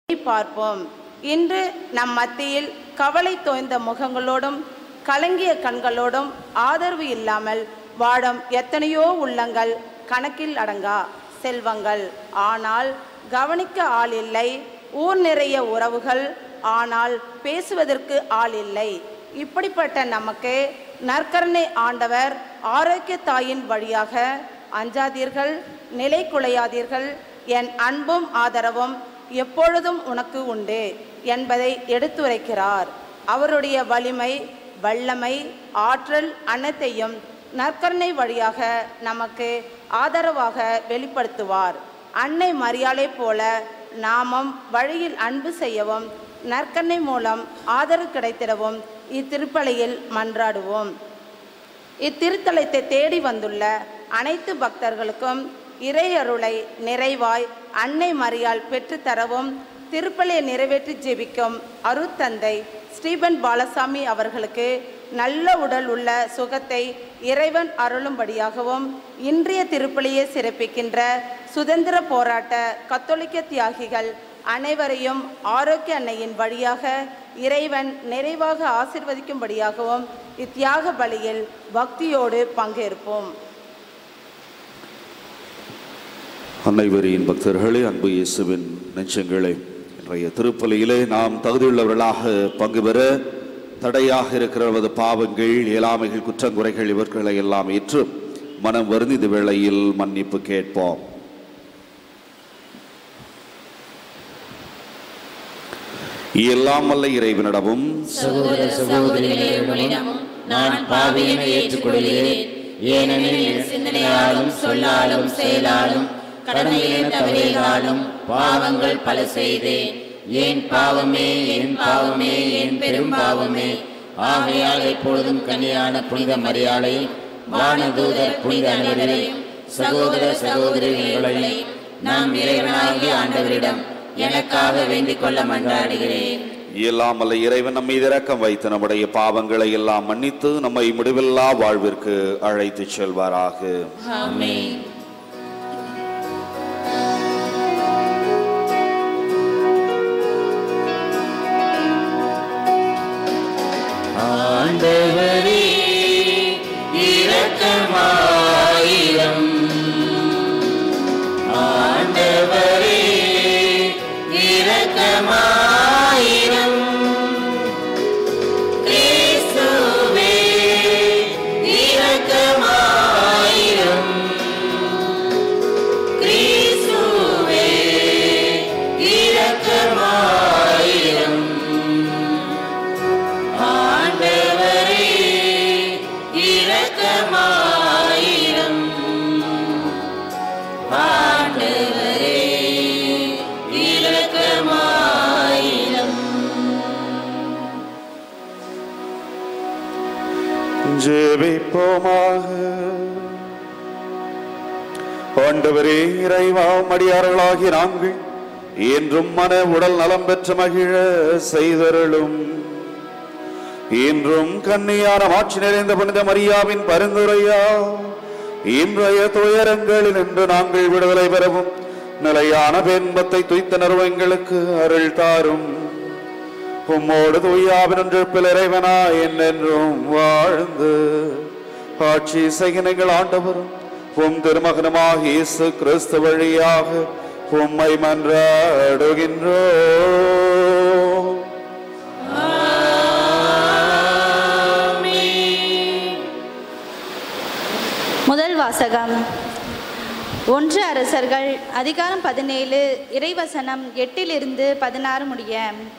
பார்ப்போம் இன்று நம் மத்தியில் கவலை தோய்ந்த முகங்களோடும் கலங்கிய கண்களோடும் ஆதரவு இல்லாமல் வாழும் எத்தனையோ உள்ளங்கள் கணக்கில் அடங்கா செல்வங்கள் ஆனால் கவனிக்க ஆள் இல்லை ஊர் நிறைய உறவுகள் ஆனால் பேசுவதற்கு ஆள் இல்லை இப்படிப்பட்ட நமக்கு நற்கரணை ஆண்டவர் ஆரோக்கிய தாயின் வழியாக அஞ்சாதீர்கள் நிலை குலையாதீர்கள் என் அன்பும் ஆதரவும் எப்பொழுதும் உனக்கு உண்டு என்பதை எடுத்துரைக்கிறார் அவருடைய வலிமை வல்லமை ஆற்றல் அனைத்தையும் நற்கருணை வழியாக நமக்கு ஆதரவாக வெளிப்படுத்துவார் அன்னை மரியாளை போல நாமும் வழியில் அன்பு செய்யவும் நற்கருணை மூலம் ஆதரவு கிடைத்திடவும் இத்திருப்பலியில் மன்றாடுவோம் இத்திருத்தலத்தை தேடி வந்துள்ள அனைத்து பக்தர்களுக்கும் இறையருளை நிறைவாய் அன்னை மரியாள் பெற்றுத்தரவும் திருப்பலியை நிறைவேற்றி ஜெபிக்கும் அருத்தந்தை ஸ்ரீபன் பாலசாமி அவர்களுக்கு நல்ல உடல் உள்ள சுகத்தை இறைவன் அருளும்படியாகவும் இன்றைய திருப்பலியை சிறப்பிக்கின்ற சுதந்திர போராட்ட கத்தோலிக்க தியாகிகள் அனைவரையும் ஆரோக்கிய அன்னையின் வழியாக இறைவன் நிறைவாக ஆசிர்வதிக்கும்படியாகவும் இத்தியாக பலியில் பக்தியோடு பங்கேற்போம் அனைவரின் பக்தர்களே அன்பு இயேசுவின் நெஞ்சங்களே இன்றைய திருப்பலியிலே நாம் தகுதியுள்ளவர்களாக பங்கு பெற தடையாக இருக்கிற நமது பாவங்கள் இயலாமைகள் குற்றங்குறைகள் இவர்களை எல்லாம் ஏற்று மனம் வருந்தி இந்த வேளையில் மன்னிப்பு கேட்போம் எல்லாம் வல்ல இறைவனிடமும் சகோதர சகோதரிகளிடமும் நான் பாவியனை ஏற்றுக்கொள்கிறேன் ஏனெனில் என் சிந்தனையாலும் சொல்லாலும் செயலாலும் கடமையிலே தவறியதாலும் பாவங்கள் பல செய்தேன் ஏன் பாவமே என் பாவமே என் பெரும் பாவமே ஆகையால் எப்பொழுதும் கன்னியான புனித மரியாதையும் வானதூதர் புனித அனைவரையும் சகோதர சகோதரிகளையும் நாம் இறைவனாகிய ஆண்டவரிடம் எனக்காக வேண்டிக் கொள்ள மன்றாடுகிறேன் எல்லாம் வல்ல இறைவன் நம்மை இரக்கம் வைத்து நம்முடைய பாவங்களை எல்லாம் மன்னித்து நம்மை முடிவில்லா வாழ்விற்கு அழைத்துச் செல்வாராக ஆமென் ஆண்டவரே இரக்கமாயிரம் ஆண்டவரே இரக்கமாயிரம் கிறிஸ்துவே இரக்கமாயிரம் கிறிஸ்துவே இரக்கமாயிரம் ஆண்டவரே இரக்கமாயிரம் ஆண்டவரே இரக்கமாயிரம் ஜெபிப்போமாக ஆண்டவரே இறைவா மடியார்களாகி நாங்கள் என்றும் மன உடல் நலம் பெற்ற மகிழ செய்தருளும் இன்றும் கன்னியான மாட்சி நிறைந்த புனித மரியாவின் பரிந்துரையா இன்றைய துயரங்களில் நின்று நாங்கள் விடுதலை பெறவும் நிலையான பென்பத்தை துய்த்த நறுவங்களுக்கு அருள் தாரும் உம்மோடு தூயாவின் ஒன்றிப்பில் இறைவனா என்றென்றும் வாழ்ந்து ஆட்சி செய்கினங்கள் ஆண்டவரும் உம் திருமகனமாக இயேசு கிறிஸ்து வழியாக உம்மை மன்றாடுகின்றோ முதல் வாசகம் ஒன்று அரசர்கள் அதிகாரம் பதினேழு இறைவசனம் எட்டிலிருந்து பதினாறு முடிய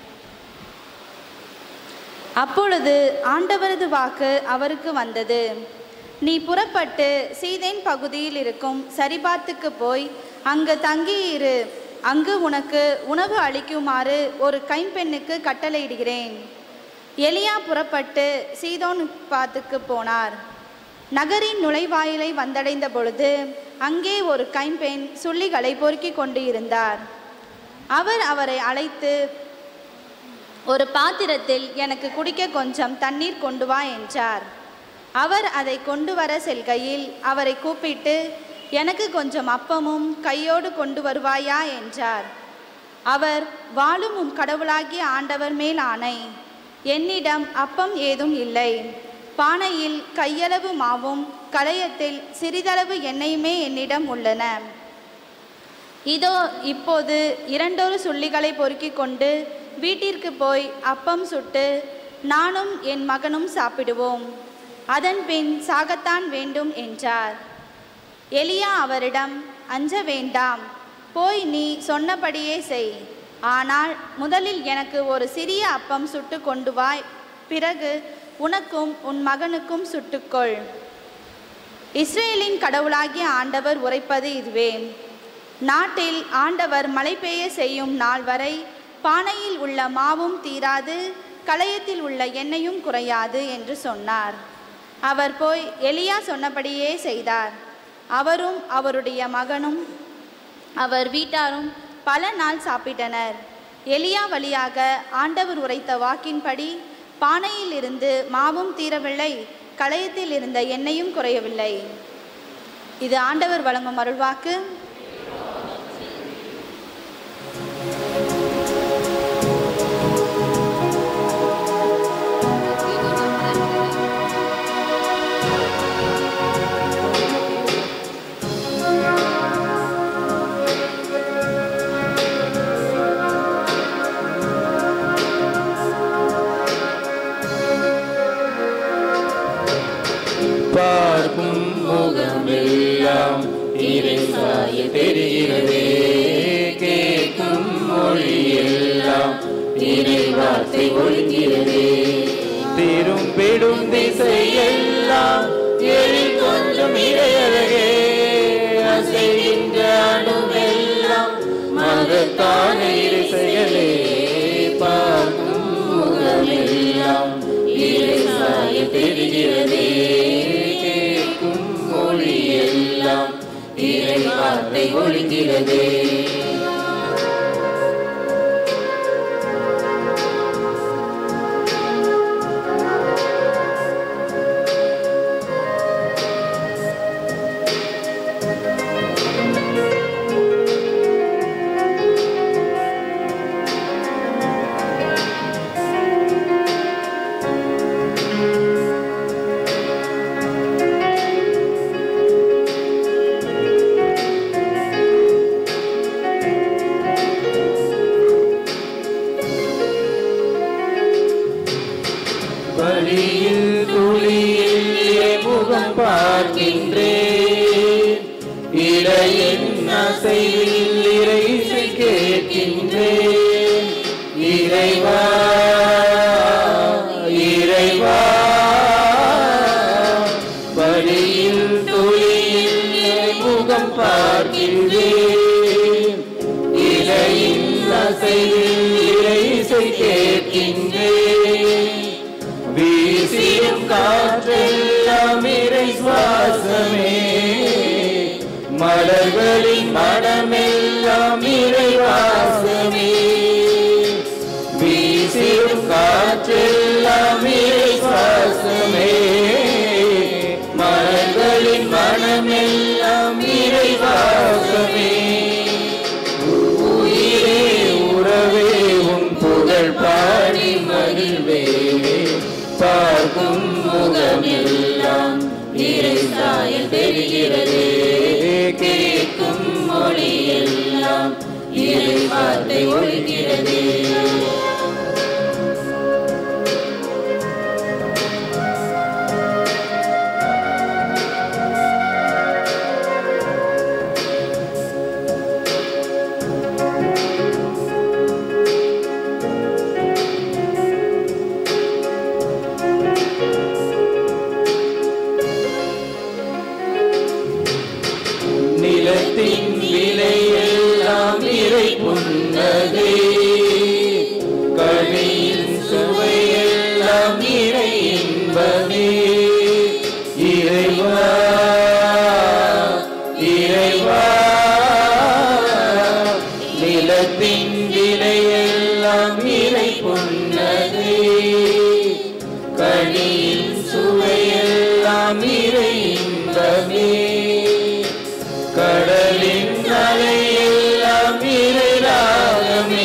அப்பொழுது ஆண்டவரது வாக்கு அவருக்கு வந்தது நீ புறப்பட்டு சீதேன் பகுதியில் இருக்கும் சரிபாத்துக்கு போய் அங்கு தங்கியிரு அங்கு உனக்கு உணவு அளிக்குமாறு ஒரு கைம்பெண்ணுக்கு கட்டளையிடுகிறேன் எலியா புறப்பட்டு சீதோன் பாத்துக்கு போனார் நகரின் நுழைவாயிலை வந்தடைந்த பொழுது அங்கே ஒரு கைம்பெண் சுள்ளிகளை பொறுக்கிக் கொண்டு இருந்தார் அவர் அவரை அழைத்து ஒரு பாத்திரத்தில் எனக்கு குடிக்க கொஞ்சம் தண்ணீர் கொண்டு வா என்றார் அவர் அதை கொண்டு வர செல்கையில் அவரை கூப்பிட்டு எனக்கு கொஞ்சம் அப்பமும் கையோடு கொண்டு வருவாயா என்றார் அவர் வாழும் உம் கடவுளாகிய ஆண்டவர் மேல் ஆணை என்னிடம் அப்பம் ஏதும் இல்லை பானையில் கையளவு மாவும் களையத்தில் சிறிதளவு எண்ணெயுமே என்னிடம் உள்ளன இதோ இப்போது இரண்டொரு சுள்ளிகளை பொறுக்கிக் கொண்டு வீட்டிற்கு போய் அப்பம் சுட்டு நானும் என் மகனும் சாப்பிடுவோம் அதன் பின் சாகத்தான் வேண்டும் என்றார் எலியா அவரிடம் அஞ்ச வேண்டாம் போய் நீ சொன்னபடியே செய் ஆனால் முதலில் எனக்கு ஒரு சிறிய அப்பம் சுட்டு கொண்டு வாய் பிறகு உனக்கும் உன் மகனுக்கும் சுட்டுக்கொள் இஸ்ரேலின் கடவுளாகிய ஆண்டவர் உரைப்பது இதுவே நாட்டில் ஆண்டவர் மழை பெய்ய செய்யும் நாள் வரை பானையில் உள்ள மாவும் தீராது களையத்தில் உள்ள எண்ணெயும் குறையாது என்று சொன்னார் அவர் போய் எலியா சொன்னபடியே செய்தார் அவரும் அவருடைய மகனும் அவர் வீட்டாரும் பல நாள் சாப்பிட்டனர் எலியா வழியாக ஆண்டவர் உரைத்த வாக்கின்படி பானையில் இருந்து மாவும் தீரவில்லை களையத்தில் இருந்த எண்ணெயும் குறையவில்லை இது ஆண்டவர் வழங்கும் அருள்வாக்கு பார்க்கும் முகமெல்லாம் இறைசாய தெரிகிறதே கேட்கும் மொழியெல்லாம் இறை வார்த்தை ஒழிக்கிறதே திரும்பிடும் திசையெல்லாம் எழில் கொஞ்சம் இறையழகே அசைகின்ற அணுவெல்லாம் மகத்தான இறை செயலே பார்க்கும் முகமெல்லாம் இறைசாய தெரிகிறதே கேட்கும் மொழியெல்லாம் இறை வார்த்தை ஒழிக்கிறதே வழியில் துளியில் முகம் பார்க்கின்றேன் இடையின் அசைவில் இறைசை கேட்கின்றேன் இறைவா இறைவா வழியில் துளியில் முகம் பார்க்கின்றேன் இடையின் அசைவில் இறைசை கேட்கின்றேன் வீசியும் காற்றெல்லாம் இறை சுவாசமே மலர்களின் மனமெல்லாம் இறை வாசமே வீசியும் காற்றெல்லாம் இறை சுவாசமே மலர்களின் மனமெல்லாம் இறை வாசமே உயிரே உறவே உன் புகழ் பாடி மகிழ்வே பார்க்கும் முகமெல்லாம் இறை சாயல் தெரிகிறதே கேட்கும் மொழியெல்லாம் இறை வார்த்தை ஒழிக்கிறதே நிலத்தின் விலையெல்லாம் இறை புன்னகை கனியின் சுவையெல்லாம் இறை இன்பமே இறைவா இறைவா நிலத்தின் விலையெல்லாம் இறை புன்னகை கனியின் சுவையெல்லாம் இறை இன்பமே கடலின் அலையெல்லாம் இறை ராகமே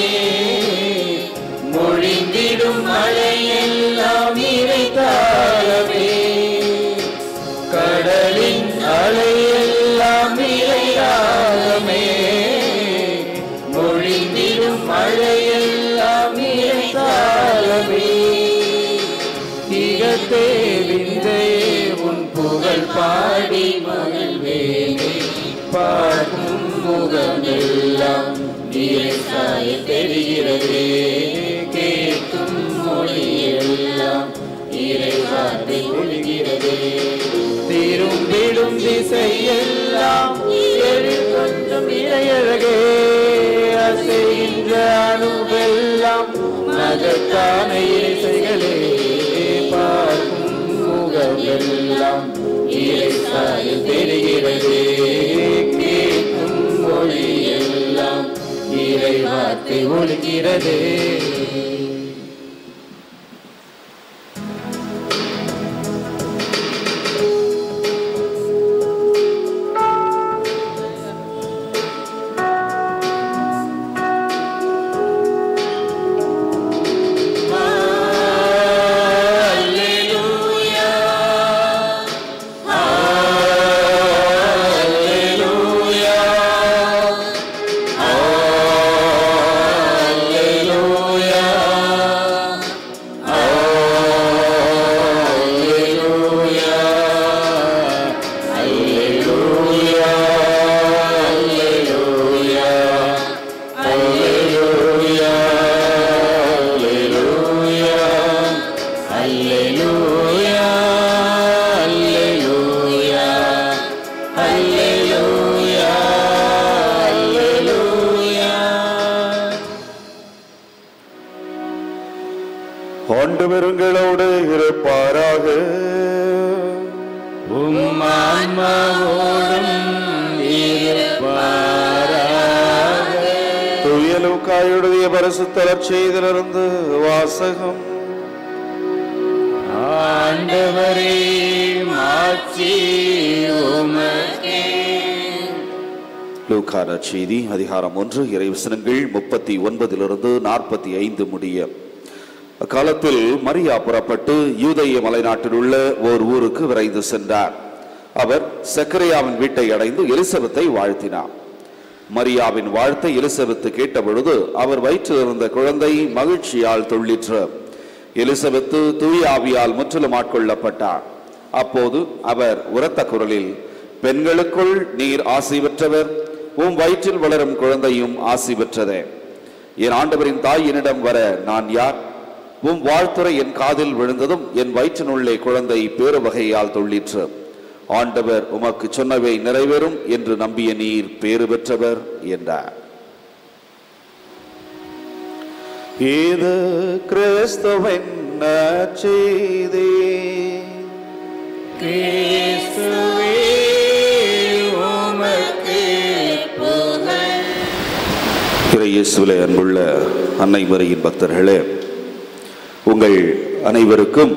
அலையெல்லாம் இறையாகமே மொழிந்திடும் மழையெல்லாம் இறைத்தாகமே திகத்தே விந்தையே உன் புகழ் பாடி மகிழ்வேனே பார்க்கும் முகமெல்லாம் நீரை சாய தெரிகிறதே கேட்கும் மொழியெல்லாம் இறைவார்த்தை ஒழுகிறதே திரும்பிடும் திசையெல்லாம் எழு கொஞ்சம் இறையழகே அசைகின்ற அணுவெல்லாம் மகத்தான இசைகளே பார்க்கும் முகமெல்லாம் இறை சாயல் தெரிகிறதே கேட்கும் மொழியெல்லாம் இறை வார்த்தை ஒழுகிறதே ஆண்டவர் உங்களோடு இருப்பாராக உம் ஆன்மாவோடும் இருப்பாராக துயலுக்காயுடைய பரிசுத்தலர் செய்திலிருந்து வாசகம் ஆண்டவரே மாட்சி உமக்கே லூக்கான செய்தி அதிகாரம் ஒன்று இறைவசனங்கள் முப்பத்தி ஒன்பதிலிருந்து நாற்பத்தி ஐந்து முடிய அக்காலத்தில் மரியா புறப்பட்டு யூதேய மலைநாட்டில் உள்ள ஓர் ஊருக்கு விரைந்து சென்றார் அவர் சக்கரையாவின் வீட்டை அடைந்து எலிசபெத்தை வாழ்த்தினார் மரியாவின் வாழ்த்தை எலிசபெத்து கேட்டபொழுது அவர் வயிற்றில் இருந்த குழந்தை மகிழ்ச்சியால் துள்ளிற்று எலிசபெத்து தூய ஆவியால் முற்றிலும் ஆட்கொள்ளப்பட்டார் அப்போது அவர் உரத்த குரலில் பெண்களுக்குள் நீர் ஆசி பெற்றவர் உம் வயிற்றில் வளரும் குழந்தையும் ஆசி பெற்றதே என் ஆண்டவரின் தாய் என்னிடம் வர நான் யார் உம் வாழ்த்துரை என் காதில் விழுந்ததும் என் வயிற்றினுள்ளே குழந்தை பேறு வகையால் துள்ளிற்று ஆண்டவர் உமக்கு சொன்னவை நிறைவேறும் என்று நம்பிய நீர் பேறு பெற்றவர் என்றார் இது கிறிஸ்துவின் செய்தி கிறிஸ்துவே உமக்கு புகழ் இயேசுவிலே அன்புள்ள அன்னை மரியின் பக்தர்களே உங்கள் அனைவருக்கும்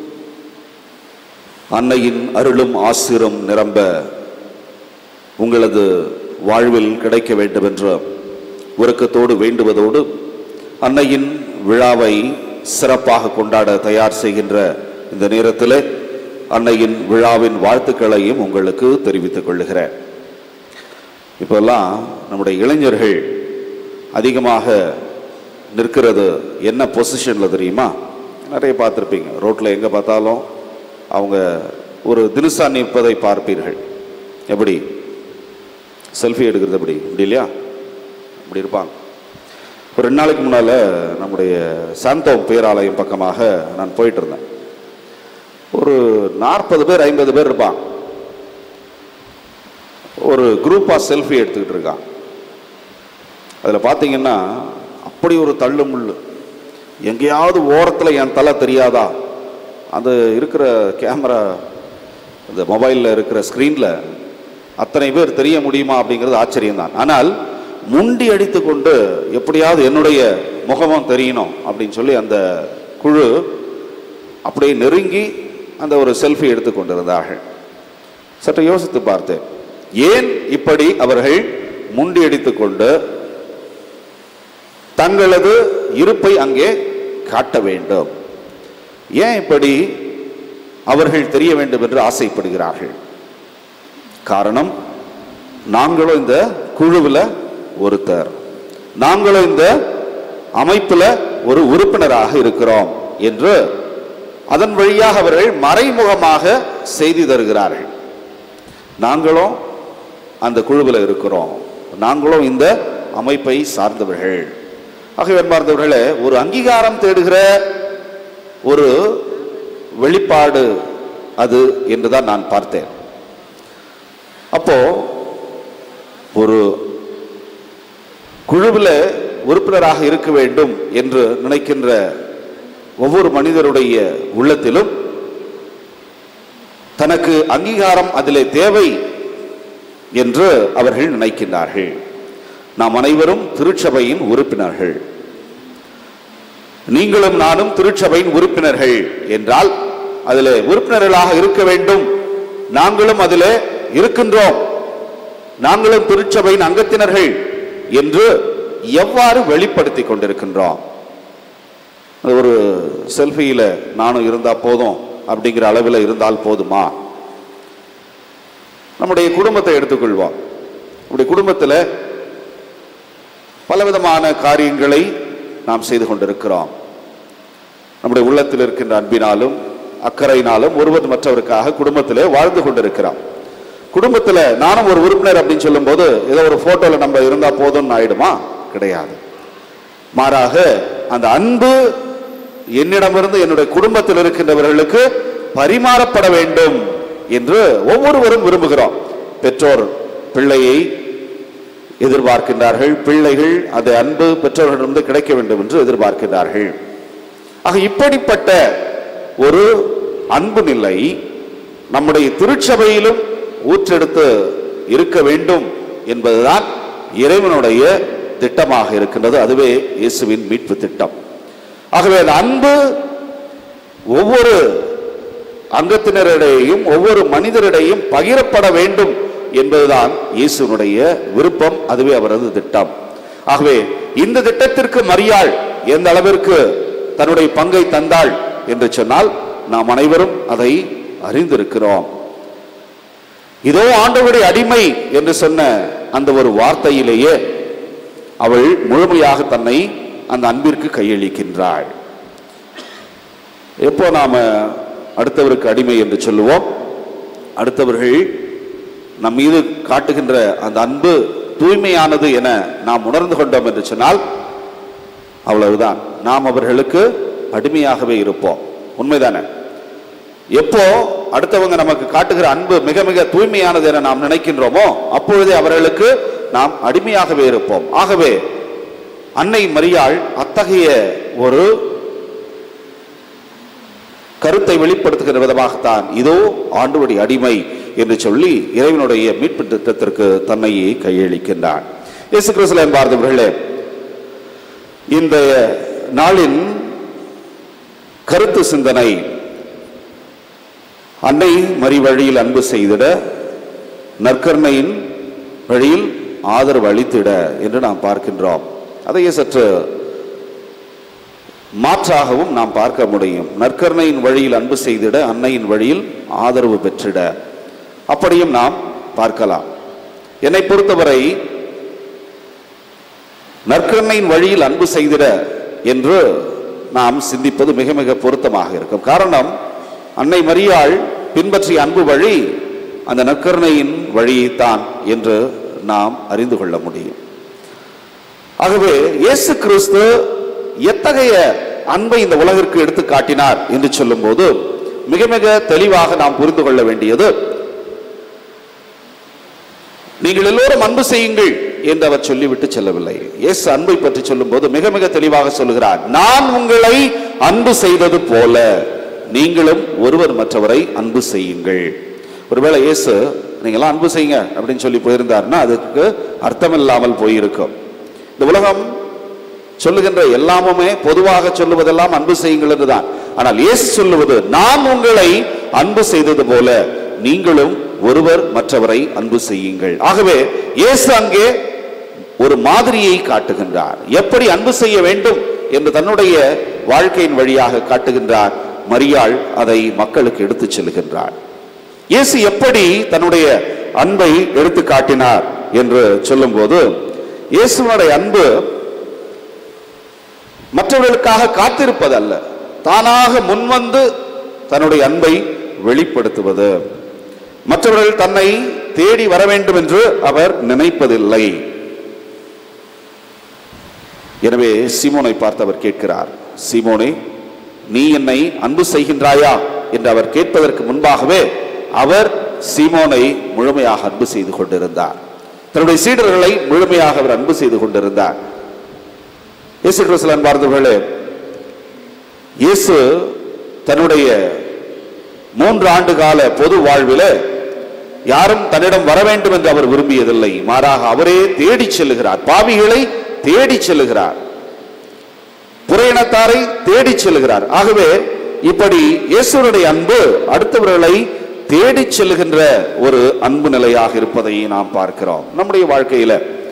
அன்னையின் அருளும் ஆசிரும் நிரம்ப உங்களது வாழ்வில் கிடைக்க வேண்டும் என்ற உறக்கத்தோடு வேண்டுவதோடு அன்னையின் விழாவை சிறப்பாக கொண்டாட தயார் செய்கின்ற இந்த நேரத்தில் அன்னையின் விழாவின் வாழ்த்துக்களையும் உங்களுக்கு தெரிவித்துக் கொள்ளுகிறேன் இப்போல்லாம் நம்முடைய இளைஞர்கள் அதிகமாக நிற்கிறது என்ன பொசிஷனில் தெரியுமா நிறைய பார்த்துருப்பீங்க ரோட்டில் எங்கே பார்த்தாலும் அவங்க ஒரு தினுசா நிற்பதை பார்ப்பீர்கள் எப்படி செல்ஃபி எடுக்கிறது எப்படி இப்படி இல்லையா இப்படி இருப்பாங்க ஒரு ரெண்டு நாளைக்கு முன்னால் நம்முடைய சாந்தோம் பேராலயம் பக்கமாக நான் போயிட்டு இருந்தேன் ஒரு நாற்பது பேர் ஐம்பது பேர் இருப்பாங்க ஒரு குரூப்பாக செல்ஃபி எடுத்துக்கிட்டு இருக்கான் அதில் பார்த்தீங்கன்னா அப்படி ஒரு தள்ளு முள்ளு எங்கேயாவது ஓரத்தில் என் தலை தெரியாதா அது இருக்கிற கேமரா அந்த மொபைலில் இருக்கிற ஸ்க்ரீனில் அத்தனை பேர் தெரிய முடியுமா அப்படிங்கிறது ஆச்சரியம்தான் ஆனால் முண்டி அடித்து கொண்டு எப்படியாவது என்னுடைய முகமும் தெரியணும் அப்படின்னு சொல்லி அந்த குழு அப்படியே நெருங்கி அந்த ஒரு செல்ஃபி எடுத்து கொண்டிருந்தார்கள் சற்று யோசித்து பார்த்தேன் ஏன் இப்படி அவர்கள் முண்டி அடித்துக் கொண்டு தங்களது இருப்பை அங்கே காட்ட வேண்டும் ஏன் இப்படி அவர்கள் தெரிய வேண்டும் என்று ஆசைப்படுகிறார்கள் காரணம் நாங்களும் இந்த குழுவில் ஒருத்தர் நாங்களும் இந்த அமைப்புல ஒரு உறுப்பினராக இருக்கிறோம் என்று அதன் வழியாக அவர்கள் மறைமுகமாக செய்தி தருகிறார்கள் நாங்களும் அந்த குழுவில் இருக்கிறோம் நாங்களும் இந்த அமைப்பை சார்ந்தவர்கள் ஆகவே அன்பார்ந்தவர்களே ஒரு அங்கீகாரம் தேடுகிற ஒரு வெளிப்பாடு அது என்றுதான் நான் பார்த்தேன் அப்போ ஒரு குழுவில் உறுப்பினராக இருக்க வேண்டும் என்று நினைக்கின்ற ஒவ்வொரு மனிதருடைய உள்ளத்திலும் தனக்கு அங்கீகாரம் அதிலே தேவை என்று அவர்கள் நினைக்கின்றார்கள் நாம் அனைவரும் திருச்சபையின் உறுப்பினர்கள் நீங்களும் நானும் திருச்சபையின் உறுப்பினர்கள் என்றால் அதிலே உறுப்பினர்களாக இருக்க வேண்டும் நாங்களும் அதிலே இருக்கின்றோம் நாங்களும் திருச்சபையின் அங்கத்தினர்கள் என்று எவ்வாறு வெளிப்படுத்திக் கொண்டிருக்கின்றோம் அது ஒரு செல்ஃபியில் நானும் இருந்தா போதும் அப்படிங்கிற அளவில் இருந்தால் போதுமா நம்முடைய குடும்பத்தை எடுத்துக்கொள்வோம் நம்முடைய குடும்பத்தில் பலவிதமான காரியங்களை நாம் செய்து கொண்டிருக்கிறோம் நம்முடைய உள்ளத்தில் இருக்கின்ற அன்பினாலும் அக்கறையினாலும் ஒருவர் மற்றவருக்காக குடும்பத்திலே வாழ்ந்து கொண்டிருக்கிறோம் குடும்பத்தில் நானும் ஒரு உறுப்பினர் அப்படின்னு சொல்லும்போது ஏதோ ஒரு போட்டோல நம்ம இருந்தா போதும்னு ஆயிடுமா கிடையாது மாறாக அந்த அன்பு என்னிடமிருந்து என்னுடைய குடும்பத்தில் இருக்கின்றவர்களுக்கு பரிமாறப்பட வேண்டும் என்று ஒவ்வொருவரும் விரும்புகிறோம் பெற்றோர் பிள்ளையை எதிர்பார்க்கின்றார்கள் பிள்ளைகள் அது அன்பு பெற்றோர்களிடமிருந்து கிடைக்க வேண்டும் என்று எதிர்பார்க்கின்றார்கள் ஆக இப்படிப்பட்ட ஒரு அன்பு நிலை நம்முடைய திருச்சபையிலும் ஊற்றெடுத்து இருக்க வேண்டும் என்பதுதான் இறைவனுடைய திட்டமாக இருக்கின்றது அதுவே இயேசுவின் மீட்பு திட்டம் ஆகவே அந்த அன்பு ஒவ்வொரு அங்கத்தினரிடையும் ஒவ்வொரு மனிதரிடையும் பகிரப்பட வேண்டும் என்பதுதான் இயேசுனுடைய விருப்பம் அதுவே அவரது திட்டம் ஆகவே இந்த திட்டத்திற்கு மரியாள் எந்த அளவிற்கு தன்னுடைய பங்கை தந்தாள் என்று சொன்னால் நாம் அனைவரும் அதை அறிந்திருக்கிறோம் இதோ ஆண்டவருடைய அடிமை என்று சொன்ன அந்த ஒரு வார்த்தையிலேயே அவள் முழுமையாக தன்னை அந்த அன்பிற்கு கையளிக்கின்றாள் எப்போ நாம அடுத்தவருக்கு அடிமை என்று சொல்லுவோம் அடுத்தவர்கள் நம் மீது காட்டுகின்ற அந்த அன்பு தூய்மையானது என நாம் உணர்ந்து கொண்டோம் என்று சொன்னால் அவ்வளவுதான் நாம் அவர்களுக்கு அடிமையாகவே இருப்போம் உண்மைதானே எப்போ அடுத்தவங்க நமக்கு காட்டுகிற அன்பு மிக மிக தூய்மையானது என நாம் நினைக்கின்றோமோ அப்பொழுதே அவர்களுக்கு நாம் அடிமையாகவே இருப்போம் ஆகவே அன்னை மரியாள் அத்தகைய ஒரு கருத்தை வெளிப்படுத்துகிற விதமாகத்தான் இதோ ஆண்டவருடைய அடிமை என்று சொல்லி இறைவனுடைய மீட்பு திட்டத்திற்கு தன்னையே கையளிக்கின்றான் இயேசு கிறிஸ்துல என்பார்ந்தவர்களே இந்த நாளின் கருத்து சிந்தனை அன்னை மறி வழியில் அன்பு செய்திட நற்கருணையின் வழியில் ஆதரவு அளித்திட என்று நாம் பார்க்கின்றோம் அதையே சற்று மாற்றாகவும் நாம் பார்க்க முடியும் நற்கருணையின் வழியில் அன்பு செய்திட அன்னையின் வழியில் ஆதரவு பெற்றிட அப்படியும் நாம் பார்க்கலாம் என்னை பொறுத்தவரை நற்கருணையின் வழியில் அன்பு செய்திட என்று நாம் சிந்திப்பது மிக மிக பொருத்தமாக இருக்கும் காரணம் அன்னை மரியாள் பின்பற்றிய அன்பு வழி அந்த நற்கருணையின் வழியைத்தான் என்று நாம் அறிந்து கொள்ள முடியும் ஆகவே இயேசு கிறிஸ்து எத்தகைய அன்பை இந்த உலகிற்கு எடுத்து காட்டினார் என்று சொல்லும்போது மிக மிக தெளிவாக நாம் புரிந்து கொள்ள வேண்டியது நீங்கள் எல்லோரும் அன்பு செய்யுங்கள் என்று அவர் சொல்லிவிட்டு செல்லவில்லை இயேசு அன்பை பற்றி சொல்லும்போது மிக மிக தெளிவாக சொல்லுகிறார் நான் உங்களை அன்பு செய்தது போல நீங்களும் ஒருவர் மற்றவரை அன்பு செய்யுங்கள் ஒருவேளை இயேசு நீங்களாம் அன்பு செய்யுங்க அப்படின்னு சொல்லி போயிருந்தாருன்னா அதுக்கு அர்த்தம் இல்லாமல் போயிருக்கும் இந்த உலகம் சொல்லுகின்ற எல்லாமுமே பொதுவாக சொல்லுவதெல்லாம் அன்பு செய்யுங்கள் என்றுதான் ஆனால் இயேசு சொல்லுவது நான் உங்களை அன்பு செய்தது போல நீங்களும் ஒருவர் மற்றவரை அன்பு செய்யுங்கள் ஆகவே இயேசு அங்கே ஒரு மாதிரியை காட்டுகின்றார் எப்படி அன்பு செய்ய வேண்டும் என்று தன்னுடைய வாழ்க்கையின் வழியாக காட்டுகின்றார் மரியாள் அதை மக்களுக்கு எடுத்துச் செல்கின்றார் இயேசு எப்படி தன்னுடைய அன்பை எடுத்து காட்டினார் என்று சொல்லும்போது இயேசுவனுடைய அன்பு மற்றவர்களுக்காக காத்திருப்பதல்ல தானாக முன்வந்து தன்னுடைய அன்பை வெளிப்படுத்துவது மற்றவர்கள் தன்னை தேடி வர வேண்டும் என்று அவர் நினைப்பதில்லை எனவே சீமோனை பார்த்து அவர் கேட்கிறார் சீமோனே நீ என்னை அன்பு செய்கின்றாயா என்று அவர் கேட்பதற்கு முன்பாகவே அவர் சீமோனை முழுமையாக அன்பு செய்து கொண்டிருந்தார் தன்னுடைய சீடர்களை முழுமையாக அவர் அன்பு செய்து கொண்டிருந்தார் இயேசு கிறிஸ்து அன்பார்ந்தவர்களே இயேசு தன்னுடைய மூன்று ஆண்டு கால பொது வாழ்விலே யாரும் தன்னிடம் வர வேண்டும் என்று அவர் விரும்பியதில்லை மாறாக அவரே தேடிச் செல்லுகிறார் பாவிகளை தேடிச் செல்லுகிறார் புறையினத்தாரை தேடிச் செல்லுகிறார் ஆகவே இப்படி இயேசுனுடைய அன்பு அடுத்தவர்களை தேடிச் செல்லுகின்ற ஒரு அன்பு நிலையாக இருப்பதை நாம் பார்க்கிறோம் நம்முடைய வாழ்க்கையில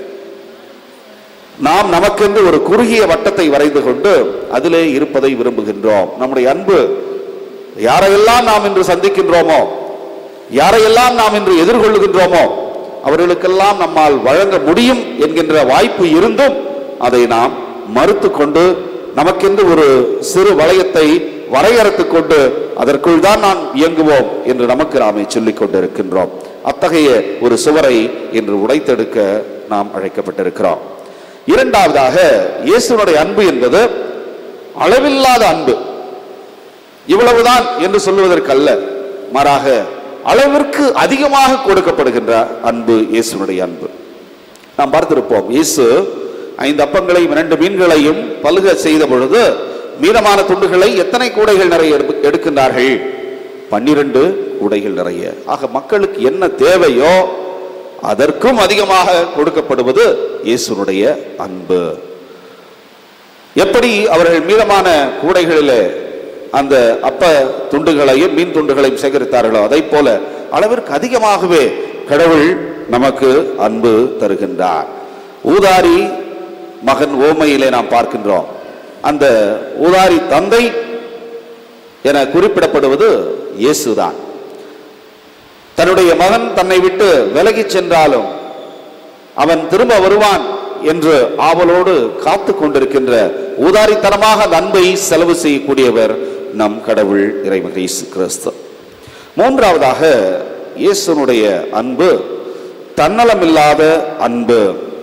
நாம் நமக்கென்று ஒரு குறுகிய வட்டத்தை வரைந்து கொண்டு அதிலே இருப்பதை விரும்புகின்றோம் நம்முடைய அன்பு யாரையெல்லாம் நாம் இன்று சந்திக்கின்றோமோ யாரையெல்லாம் நாம் இன்று எதிர்கொள்ளுகின்றோமோ அவர்களுக்கெல்லாம் நம்மால் வழங்க முடியும் என்கின்ற வாய்ப்பு இருந்தும் அதை நாம் மறுத்து கொண்டு நமக்கென்று ஒரு சிறு வளையத்தை வரையறுத்துக் கொண்டு அதற்குள் தான் நாம் இயங்குவோம் என்று நமக்கு நாமே சொல்லிக் கொண்டிருக்கின்றோம் அத்தகைய ஒரு சுவரை இன்று உடைத்தெடுக்க நாம் அழைக்கப்பட்டிருக்கிறோம் இரண்டாவதாக இயேசுனுடைய அன்பு என்பது அளவில்லாத அன்பு இவ்வளவுதான் என்று சொல்லுவதற்கல்ல மாறாக அளவிற்கு அதிகமாக கொடுக்கப்படுகின்ற அன்பு இயேசுனுடைய அன்பு நாம் பார்த்திருப்போம் இயேசு ஐந்து அப்பங்களையும் இரண்டு மீன்களையும் பலுக செய்த பொழுது மீதமான துண்டுகளை எத்தனை கூடைகள் நிறைய எடுப்பு- எடுக்கின்றார்கள் பன்னிரண்டு கூடைகள் நிறைய ஆக மக்களுக்கு என்ன தேவையோ அதற்கும் அதிகமாக கொடுக்கப்படுவது இயேசுனுடைய அன்பு எப்படி அவர்கள் மீதமான கூடைகளிலே அந்த அப்ப துண்டுகளையும் மீன் துண்டுகளையும் சேகரித்தார்களோ அதை போல அளவிற்கு அதிகமாகவே கடவுள் நமக்கு அன்பு தருகின்றார் ஊதாரி மகன் ஓமையிலே நாம் பார்க்கின்றோம் அந்த ஊதாரி தந்தை என குறிப்பிடப்படுவது இயேசுதான் தன்னுடைய மகன் தன்னை விட்டு விலகிச் சென்றாலும் அவன் திரும்ப வருவான் என்று ஆவலோடு காத்து கொண்டிருக்கின்ற ஊதாரித்தனமாக அந்த அன்பை செலவு செய்யக்கூடியவர் நம் கடவுள் இறைமகன் இயேசு கிறிஸ்து மூன்றாவதாக இயேசுனுடைய அன்பு தன்னலமில்லாத அன்பு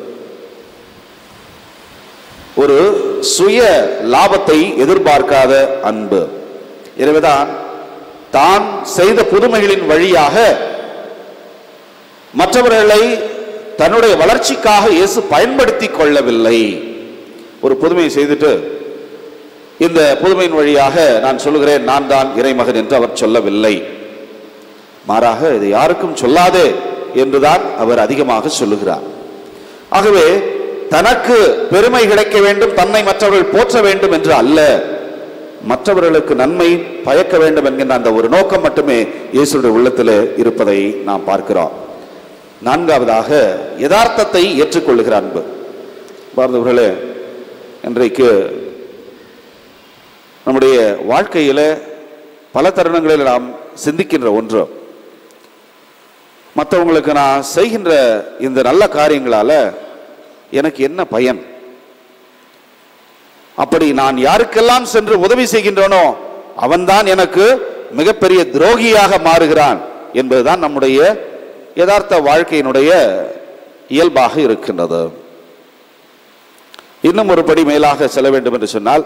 ஒரு சுய லாபத்தை எதிர்பார்க்காத அன்பு எனவேதான் தான் செய்த புதுமைகளின் வழியாக மற்றவர்களை தன்னுடைய வளர்ச்சிக்காக இயேசு பயன்படுத்தி கொள்ளவில்லை ஒரு புதுமையை செய்துட்டு இந்த புதுமையின் வழியாக நான் சொல்லுகிறேன் நான் தான் இறைமகன் என்று அவர் சொல்லவில்லை மாறாக இதை யாருக்கும் சொல்லாதே என்றுதான் அவர் அதிகமாக சொல்லுகிறார் ஆகவே தனக்கு பெருமை கிடைக்க வேண்டும் தன்னை மற்றவர்கள் போற்ற வேண்டும் என்று அல்ல மற்றவர்களுக்கு நன்மை பயக்க வேண்டும் என்கின்ற அந்த ஒரு நோக்கம் மட்டுமே இயேசுடைய உள்ளத்தில் இருப்பதை நாம் பார்க்கிறோம் நான்காவதாக யதார்த்தத்தை ஏற்றுக்கொள்ளுகிற அன்பு பார்ந்தவர்களே இன்றைக்கு நம்முடைய வாழ்க்கையில பல தருணங்களில் நாம் சிந்திக்கின்ற ஒன்று மற்றவங்களுக்கு நான் செய்கின்ற இந்த நல்ல காரியங்களால எனக்கு என்ன பயன் அப்படி நான் யாருக்கெல்லாம் சென்று உதவி செய்கின்றனோ அவன்தான் எனக்கு மிகப்பெரிய துரோகியாக மாறுகிறான் என்பதுதான் நம்முடைய யதார்த்த வாழ்க்கையினுடைய இயல்பாக இருக்கின்றது இன்னும் ஒரு படி மேலாக செல்ல வேண்டும் என்று சொன்னால்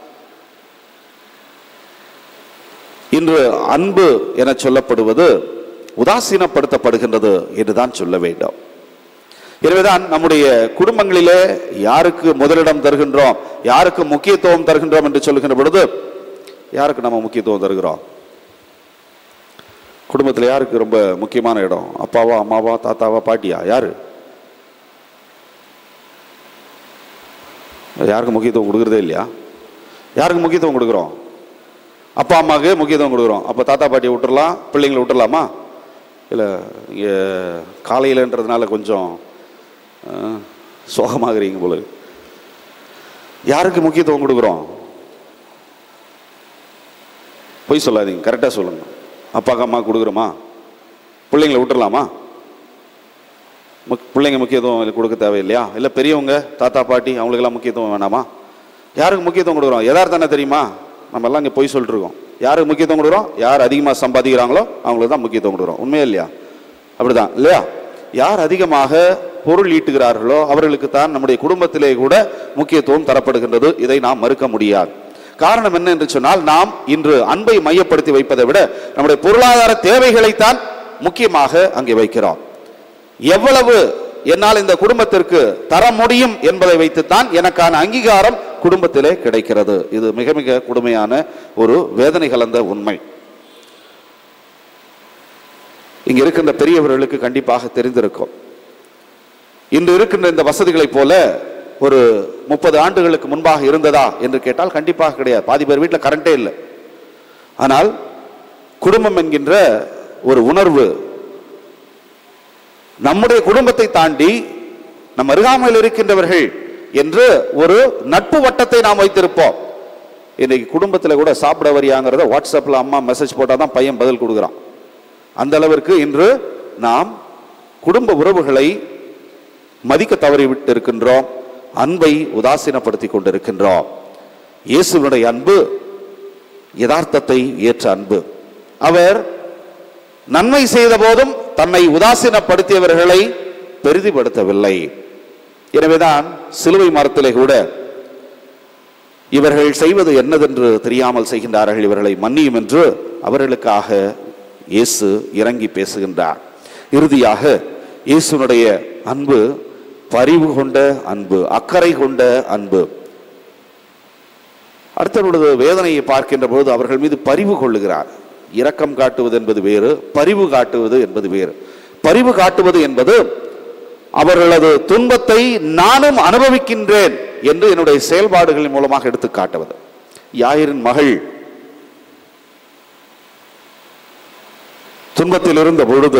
இன்று அன்பு என சொல்லப்படுவது உதாசீனப்படுத்தப்படுகின்றது என்றுதான் சொல்ல வேண்டும் எனவேதான் நம்முடைய குடும்பங்களிலே யாருக்கு முதலிடம் தருகின்றோம் யாருக்கு முக்கியத்துவம் தருகின்றோம் என்று சொல்லுகின்ற பொழுது யாருக்கு நம்ம முக்கியத்துவம் தருகிறோம் குடும்பத்தில் யாருக்கு ரொம்ப முக்கியமான இடம் அப்பாவா அம்மாவா தாத்தாவா பாட்டியா யாரு யாருக்கு முக்கியத்துவம் கொடுக்கறதே இல்லையா யாருக்கு முக்கியத்துவம் கொடுக்குறோம் அப்பா அம்மாவுக்கு முக்கியத்துவம் கொடுக்குறோம் அப்போ தாத்தா பாட்டியை விட்டுறலாம் பிள்ளைங்களை விட்டுறலாமா இல்லை இங்கே காலையிலன்றதுனால கொஞ்சம் அஹ், சோகமாகறீங்க போல இருக்கு. யாருக்கு முக்கியத்துவம் கொடுக்குறோம் பொய் சொல்லாதீங்க கரெக்டாக சொல்லுங்க அப்பாக்கு அம்மா கொடுக்குறோமா பிள்ளைங்களை விட்டுறலாமா முக் பிள்ளைங்க முக்கியத்துவம் இதுக்கு கொடுக்க தேவையில்லையா இல்லை பெரியவங்க தாத்தா பாட்டி அவங்களுக்கெல்லாம் முக்கியத்துவம் வேணாமா யாருக்கு முக்கியத்துவம் கொடுக்குறோம் யதார்த்தம் என்ன தெரியுமா நம்ம எல்லாம் இங்கே பொய் சொல்லிட்டு இருக்கோம் யாருக்கு முக்கியத்துவம் கொடுக்குறோம் யார் அதிகமாக சம்பாதிக்கிறாங்களோ அவங்களுக்கு தான் முக்கியத்துவம் கொடுக்குறோம் உண்மையா இல்லையா அப்படிதான் இல்லையா யார் அதிகமாக பொருள் ஈட்டுகிறார்களோ அவர்களுக்கு தான் நம்முடைய குடும்பத்திலே கூட முக்கியத்துவம் தரப்படுகின்றது இதை நாம் மறுக்க முடியாது காரணம் என்ன என்று சொன்னால் நாம் இன்று அன்பை மையப்படுத்தி வைப்பதை விட நம்முடைய பொருளாதார தேவைகளைத்தான் முக்கியமாக அங்கே வைக்கிறோம் எவ்வளவு என்னால் இந்த குடும்பத்திற்கு தர முடியும் என்பதை வைத்துத்தான் எனக்கான அங்கீகாரம் குடும்பத்திலே கிடைக்கிறது இது மிக மிக கொடுமையான ஒரு வேதனை கலந்த உண்மை இங்க இருக்கின்ற பெரியவர்களுக்கு கண்டிப்பாக தெரிந்திருக்கும் இன்று இருக்கின்ற இந்த வசதிகளைப் போல ஒரு முப்பது ஆண்டுகளுக்கு முன்பாக இருந்ததா என்று கேட்டால் கண்டிப்பாக கிடையாது பாதி பேர் வீட்டில் கரண்டே இல்லை ஆனால் குடும்பம் என்கின்ற ஒரு உணர்வு நம்முடைய குடும்பத்தை தாண்டி நம் அருகாமையில் இருக்கின்றவர்கள் என்று ஒரு நட்பு வட்டத்தை நாம் வைத்திருப்போம் இன்னைக்கு குடும்பத்தில் கூட சாப்பிட வரியாங்கிறத வாட்ஸ்அப்பில் அம்மா மெசேஜ் போட்டால் தான் பையன் பதில் கொடுக்குறான் அந்த அளவிற்கு இன்று நாம் குடும்ப உறவுகளை மதிக்க தவறிவிட்டு இருக்கின்றோம் அன்பை உதாசீனப்படுத்தி கொண்டிருக்கின்றோம் இயேசுவினுடைய அன்பு யதார்த்தத்தை ஏற்ற அன்பு அவர் நன்மை செய்த போதும் தன்னை உதாசீனப்படுத்தியவர்களை பெரிதிப்படுத்தவில்லை எனவேதான் சிலுவை மரத்திலே கூட இவர்கள் செய்வது என்னதென்று தெரியாமல் செய்கின்றார்கள் இவர்களை மன்னியும் என்று அவர்களுக்காக இயேசு இறங்கி பேசுகின்றார் இறுதியாக இயேசுனுடைய அன்பு பரிவு கொண்ட அன்பு அக்கறை கொண்ட அன்பு அடுத்தவர்களது வேதனையை பார்க்கின்ற பொழுது அவர்கள் மீது பரிவு கொள்ளுகிறார் இரக்கம் காட்டுவது என்பது வேறு பரிவு காட்டுவது என்பது வேறு பரிவு காட்டுவது என்பது அவர்களது துன்பத்தை நானும் அனுபவிக்கின்றேன் என்று என்னுடைய செயல்பாடுகளின் மூலமாக எடுத்து காட்டுவது யாயிரின் மகள் துன்பத்தில் இருந்த பொழுது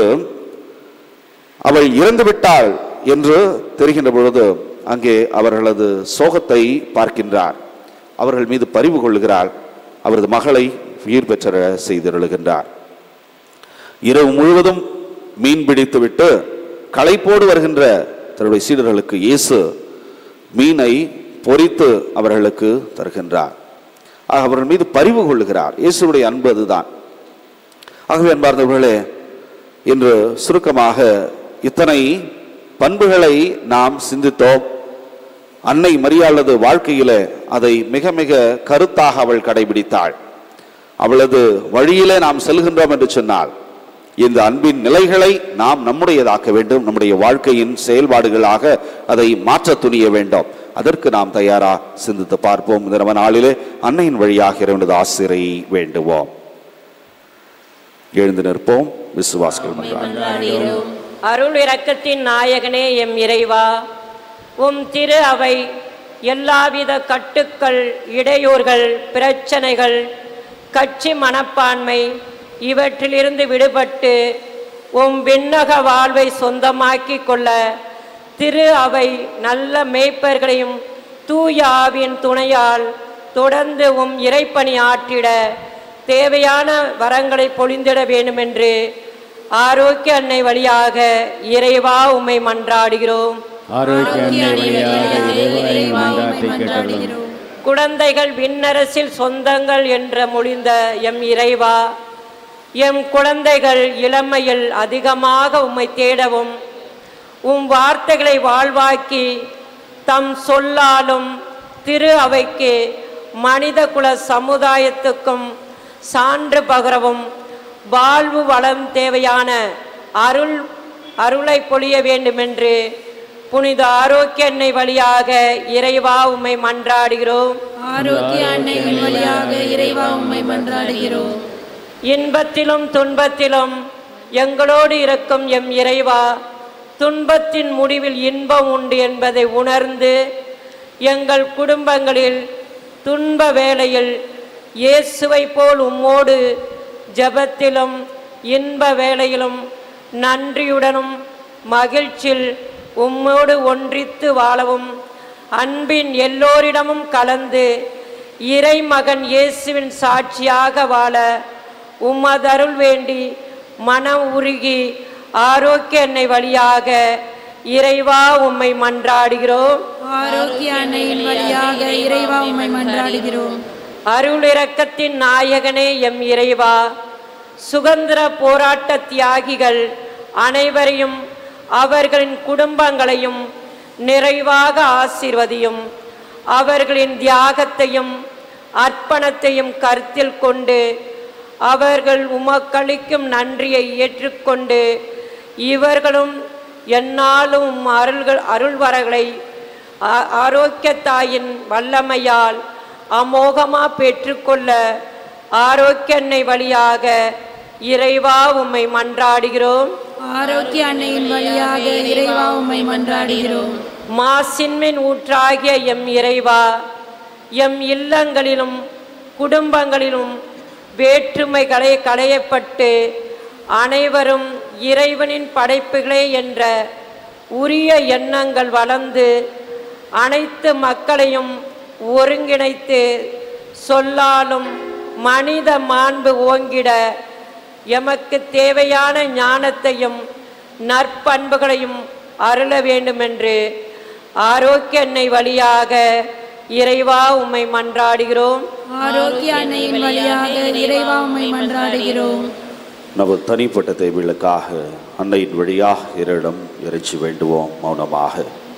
அவள் இறந்து விட்டாள் என்று தெரிகின்ற பொழுது அங்கே அவர்களது சோகத்தை பார்க்கின்றார் அவர்கள் மீது பரிவு கொள்ளுகிறார் அவரது மகளை உயிர் பெற்ற செய்திருளுகின்றார் இரவு முழுவதும் மீன் பிடித்துவிட்டு களைப்போடு வருகின்ற தன்னுடைய சீடர்களுக்கு இயேசு மீனை பொரித்து அவர்களுக்கு தருகின்றார் ஆக அவர்கள் மீது பரிவு கொள்ளுகிறார் இயேசுடைய அன்பு அதுதான் ஆகவே அன்பார்ந்தவர்களே இன்று சுருக்கமாக இத்தனை பண்புகளை நாம் சிந்தித்தோம் அன்னை மரியாளது வாழ்க்கையிலே அதை மிக மிக கருத்தாக அவள் கடைபிடித்தாள் அவளது வழியிலே நாம் செல்கின்றோம் என்று சொன்னால் இந்த அன்பின் நிலைகளை நாம் நம்முடையதாக்க வேண்டும் நம்முடைய வாழ்க்கையின் செயல்பாடுகளாக அதை மாற்ற துணிய வேண்டும் அதற்கு நாம் தயாரா சிந்தித்து பார்ப்போம் இந்த நம்ம நாளிலே அன்னையின் வழியாக இறைவனது ஆசிரை வேண்டுவோம் எழுந்து நிற்போம் விசுவாசிகள் மன்றாடுவோம். அருள் இரக்கத்தின் நாயகனே எம் இறைவா உம் திரு அவை எல்லாவித கட்டுக்கள் இடையூறுகள் பிரச்சனைகள் கட்சி மனப்பான்மை இவற்றிலிருந்து விடுபட்டு உம் விண்ணக வாழ்வை சொந்தமாக்கிக் கொள்ள திரு அவை நல்ல மேய்ப்பர்களையும் தூய ஆவியின் துணையால் தொடர்ந்து உம் இறைப்பணி ஆற்றிட தேவையான வரங்களை பொழிந்திட வேண்டுமென்று ஆரோக்கிய அன்னை வழியாக இறைவா உம்மை மன்றாடுகிறோம் ஆரோக்கிய அன்னை வழியாக இறைவனை மன்றாட்டை கேட்டருளும் குழந்தைகள் விண்ணரசில் சொந்தங்கள் என்ற மொழிந்த எம் இறைவா எம் குழந்தைகள் இளமையில் அதிகமாக உம்மை தேடவும் உம் வார்த்தைகளை வாழ்வாக்கி தம் சொல்லாலும் திரு அவைக்கு மனித குல சமுதாயத்துக்கும் சான்று பகரவும் வாழ்வு வளம் தேவையான அருள் அருளை பொழிய வேண்டுமென்று புனித ஆரோக்கிய எண்ணெய் வழியாக இறைவா உம்மை மன்றாடுகிறோம் ஆரோக்கிய அன்னையின் வழியாக இறைவா உம்மை மன்றாடுகிறோம் இன்பத்திலும் துன்பத்திலும் எங்களோடு இருக்கும் எம் இறைவா துன்பத்தின் முடிவில் இன்பம் உண்டு என்பதை உணர்ந்து எங்கள் குடும்பங்களில் துன்ப வேளையில் இயேசுவை போல் உம்மோடு ஜெபத்திலும் இன்ப வேளையிலும் நன்றியுடனும் மகிழ்ச்சியில் உம்மோடு ஒன்றித்து வாழவும் அன்பின் எல்லோரிடமும் கலந்து இறைமகன் இயேசுவின் சாட்சியாக வாழ உம்மதருள் வேண்டி மனம் உருகி ஆரோக்கிய எண்ணெய் வழியாக இறைவா உம்மை மன்றாடுகிறோம் ஆரோக்கிய அன்னையின் வழியாக இறைவா உம்மை மன்றாடுகிறோம் அருளிரக்கத்தின் நாயகனே எம் இறைவா சுதந்திர போராட்ட தியாகிகள் அனைவரையும் அவர்களின் குடும்பங்களையும் நிறைவாக ஆசீர்வதியும் அவர்களின் தியாகத்தையும் அர்ப்பணத்தையும் கருத்தில் கொண்டு அவர்கள் உமக்களிக்கும் நன்றியை ஏற்றுக்கொண்டு இவர்களும் எந்நாளும் உம் அருள்கள் அருள்வரங்களை ஆ- ஆரோக்கிய தாயின் வல்லமையால் அமோகமா பெற்றுக்கொள்ள ஆரோக்கிய அன்னை வழியாக இறைவா உம்மை மன்றாடுகிறோம் ஆரோக்கிய அன்னையின் வழியாக இறைவா உம்மை மன்றாடுகிறோம் மாசின்மின் ஊற்றாகிய எம் இறைவா எம் இல்லங்களிலும் குடும்பங்களிலும் வேற்றுமைகளை களையப்பட்டு அனைவரும் இறைவனின் படைப்புகளே என்ற உரிய எண்ணங்கள் வளர்ந்து அனைத்து மக்களையும் ஒருங்கிணைத்து சொல்லாலும் மனித மாண்பு ஓங்கிட எமக்கு தேவையான ஞானத்தையும் நற்பண்புகளையும் அருள வேண்டுமென்று ஆரோக்கிய அன்னை வழியாக இறைவா உம்மை மன்றாடுகிறோம் ஆரோக்கிய அன்னையின் வழியாக இறைவா உம்மை மன்றாடுகிறோம் நமது தனிப்பட்ட தேவைகளுக்காக அன்னையின் வழியாக இறைடம் இறைச்சி வேண்டுவோம் மௌனமாக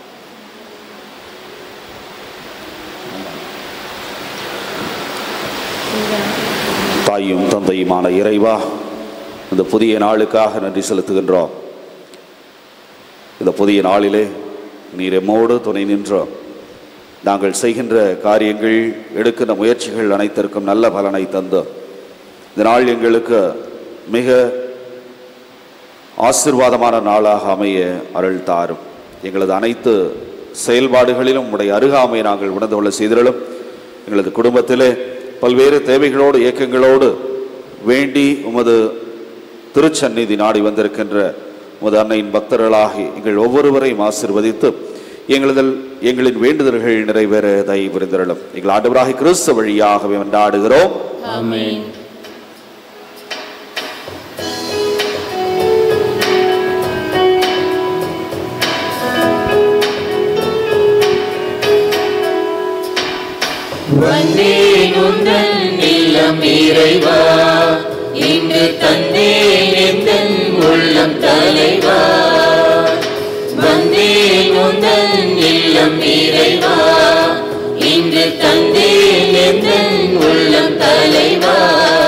தாயும் தந்தையுமான இறைவா இந்த புதிய நாளுக்காக நன்றி செலுத்துகின்றோம் இந்த புதிய நாளிலே நீர் எம்மோடு துணை நின்றோம் நாங்கள் செய்கின்ற காரியங்கள் எடுக்கின்ற முயற்சிகள் அனைத்திற்கும் நல்ல பலனை தந்தோம் இந்த நாள் எங்களுக்கு மிக ஆசிர்வாதமான நாளாக அமைய அருள் தாரும் எங்களது அனைத்து செயல்பாடுகளிலும் உடைய அருகாமை நாங்கள் உணர்ந்து கொள்ள செய்திருளும் எங்களது குடும்பத்திலே பல்வேறு தேவைகளோடு இயக்கங்களோடு வேண்டி உமது திருச்சந்நிதி நாடி வந்திருக்கின்ற உமது அன்னையின் பக்தர்களாகி எங்கள் ஒவ்வொருவரையும் ஆசிர்வதித்து எங்களது எங்களின் வேண்டுதல்கள் நிறைவேற தயவு புரிந்திருளும் எங்கள் ஆண்டவராக கிறிஸ்து வழியாகவே கொண்டாடுகிறோம் ஆமென் வந்தேன் உந்தன் இல்லம் இறைவா இன்று தந்தேன் எந்தன் உள்ளம் தலைவா வந்தேன் உந்தன் இல்லம் இறைவா இன்று தந்தேன் எந்தன் உள்ளம் தலைவா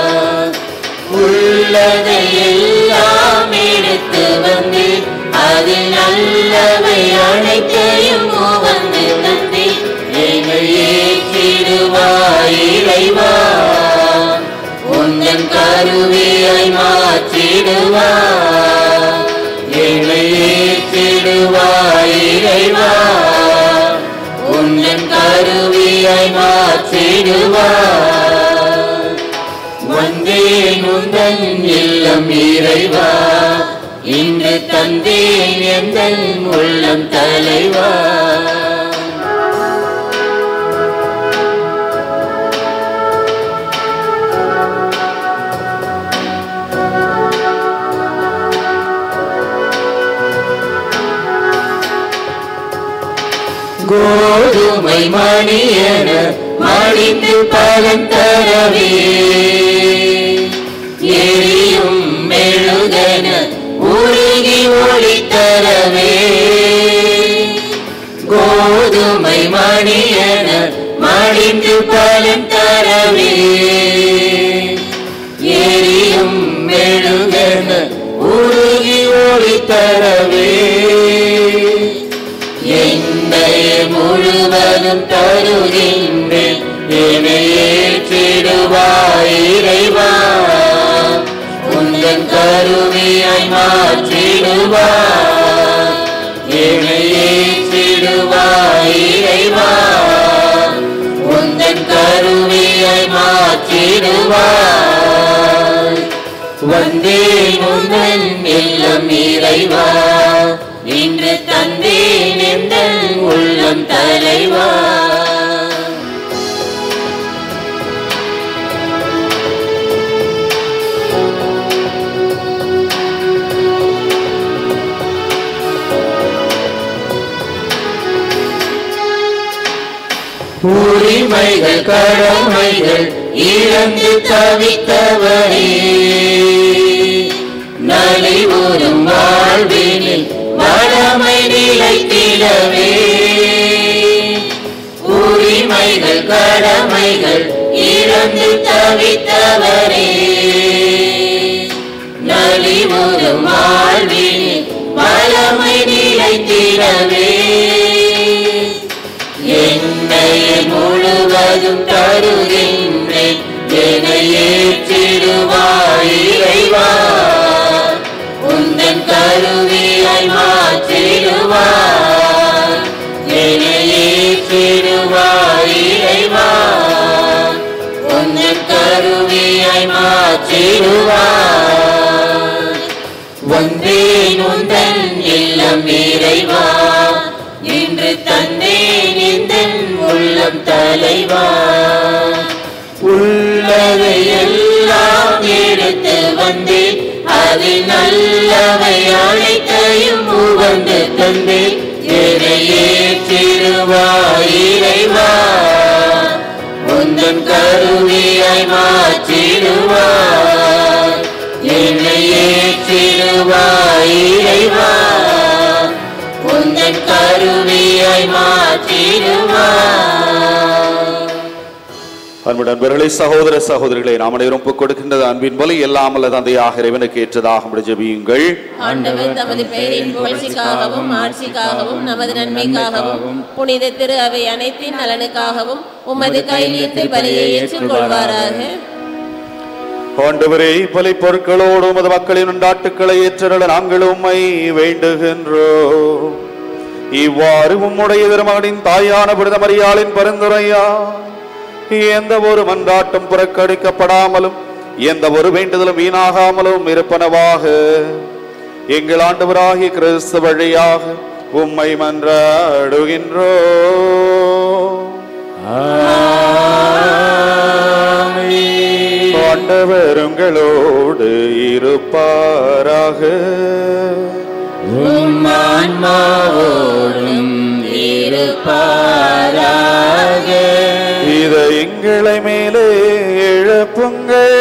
உள்ளதை எல்லாம் எடுத்து வந்து அதில் நல்லவை அனைத்தையும் வந்து தந்தி என்னை ஏற்றிடுவாய் இறைவா உந்தன் கருவியாய் மாற்றிடுவாய் என்னை ஏற்றிடுவாய் இறைவா உந்தன் கருவியாய் மாற்றிடுவாய் வந்தேன் உந்தன் இல்லம் இறைவா இன்று தந்தேன் எந்தன் உள்ளம் தலைவா கோதுமை மணியன மடிந்து பலன் தரவே எரியும் மெழுகன உருகி ஒளி தரவே கோதுமை மணியன மடிந்து பலன் தரவே எரியும் மெழுகன உருகி ஒளி தரவே என்னைய முழுவதும் தருகின்றேன் என்னை ஏற்றிடுவாய் இறைவா உந்தன் கருவியாய் மாற்றிடுவாய் என்னை ஏற்றிடுவாய் இறைவா உந்தன் கருவியாய் மாற்றிடுவாய் வந்தேன் உந்தன் இல்லம் இறைவா இன்று தந்தேன் எந்தன் உள்ளம் தலைவா உரிமைகள் கடமைகள் இழந்து தவித்தவரே நலிவுறும் வாழ்வினில் வளமை நிலைத்திடவே உரிமைகள் கடமைகள் இழந்து தவித்தவரே நலிவுறும் வாழ்வினில் வளமை நிலைத்திடவே என்னை முழுவதும் தருகின்றேன் என்னை ஏற்றிடுவாய் இறைவா உந்தன் கருவியாய் மாற்றிடுவாய் என்னை ஏற்றிடுவாய் இறைவா உந்தன் கருவியாய் மாற்றிடுவாய் வந்தேன் உந்தன் இல்லம் இறைவா இன்று தந்தேன் எந்தன் உள்ளம் தலைவா உள்ளதை எல்லாம் எடுத்து வந்தேன் அது நல்லவை அனைத்தையும் உவந்து தந்தேன் என்னை ஏற்றிடுவாய் இறைவா உந்தன் கருவியாய் மாற்றிடுவாய் என்னை ஏற்றிடுவாய் இறைவா உந்தன் கருவியாய் மாற்றிடுவாய் அன்பு நண்பர்களே சகோதர சகோதரிகளை நாம் அனைவரும் ஒப்புக் கொடுக்கின்றது அன்பின் போல எல்லாம் அல்ல தந்தையாக இறைவனுக்கு ஏற்றதாக ஜெபியுங்கள் ஆண்டவர் தமது பெயரின் புகழ்ச்சிக்காகவும் ஆட்சிக்காகவும் நமது நன்மைக்காகவும் புனித திரு அவை அனைத்தின் நலனுக்காகவும் உமது கையிலிருந்து பலியை ஏற்றுக்கொள்வாராக ஆண்டவரே பலி பொருட்களோடு உமது மக்களின் உண்டாட்டுக்களை ஏற்றருள நாங்கள் உம்மை வேண்டுகின்றோம் இவ்வாறு உம்முடைய திருமகனின் தாயான விடுதமறியாளின் பரிந்துரையா எந்த ஒரு மன்றாட்டும் புறக்கணிக்கப்படாமலும் எந்த ஒரு வேண்டுதலும் வீணாகாமலும் இருப்பனவாக எங்கள் ஆண்டவராகிய கிறிஸ்து வழியாக உம்மை மன்றாடுகின்றோம் ஆண்டவர் உங்களோடு இருப்பாராக உம்மான்மாவோடும் இருப்பாராக இதை எங்களை மேலே இழப்புங்கள்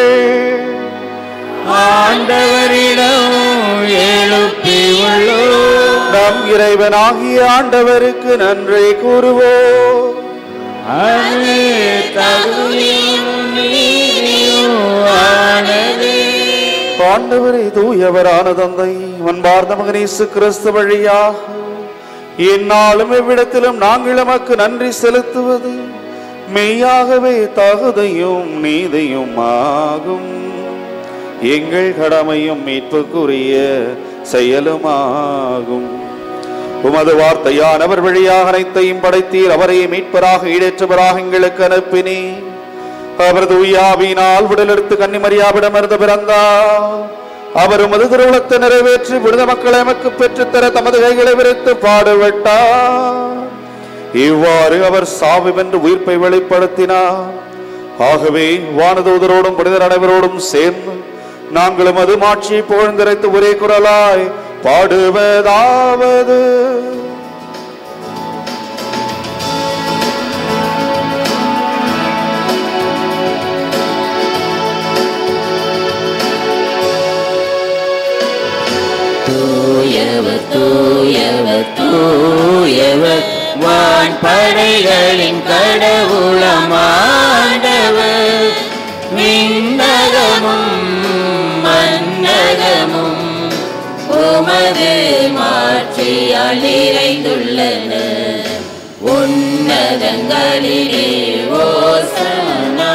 ஆண்டவரிடம் எழுப்பி உள்ளோம் நம் இறைவனாகிய ஆண்டவருக்கு நன்றி கூறுவோம் அது தகுதியும் நீதியும் ஆனது ஆண்டவரே தூயவரான தந்தை அன்பார்ந்த மகனேசு கிறிஸ்து வழியாக எந்நாளும் எவ்விடத்திலும் நாங்கள் எமக்கு நன்றி செலுத்துவது மெய்யாகவே தகுதியும் நீதியும் ஆகும் எங்கள் கடமையும் மீட்புக்குரிய செயலுமாகும் உமது வார்த்தையானவர் வழியாக அனைத்தையும் படைத்தீர் அவரை மீட்பராக ஈடேற்றவராக எங்களுக்கு அனுப்பினீர் அவர் தூயாவினால் உடலெடுத்து கன்னிமரியாவிடமிருந்து பிறந்தார் அவர் உமது திருவுளத்தை நிறைவேற்றி விடுத மக்களை எமக்கு பெற்றுத்தர தமது கைகளை விரித்து பாடுபட்டார் இவ்வாறு அவர் சாவு வென்று உயிர்ப்பை வெளிப்படுத்தினார் ஆகவே வானதூதரோடும் புனிதர் அனைவரோடும் சேர்ந்து நாங்களும் அது மாட்சியை புகழ்ந்திரைத்து ஒரே குரலாய் பாடுவதாவது தூயவர் தூயவர் தூயவர் வான் படைகளின் கடவுளமாண்டவர் விண்ணகமும் மன்னகமும் உமது மாட்சியால் நிறைந்துள்ளன உன்னதங்களிலே ஓசனா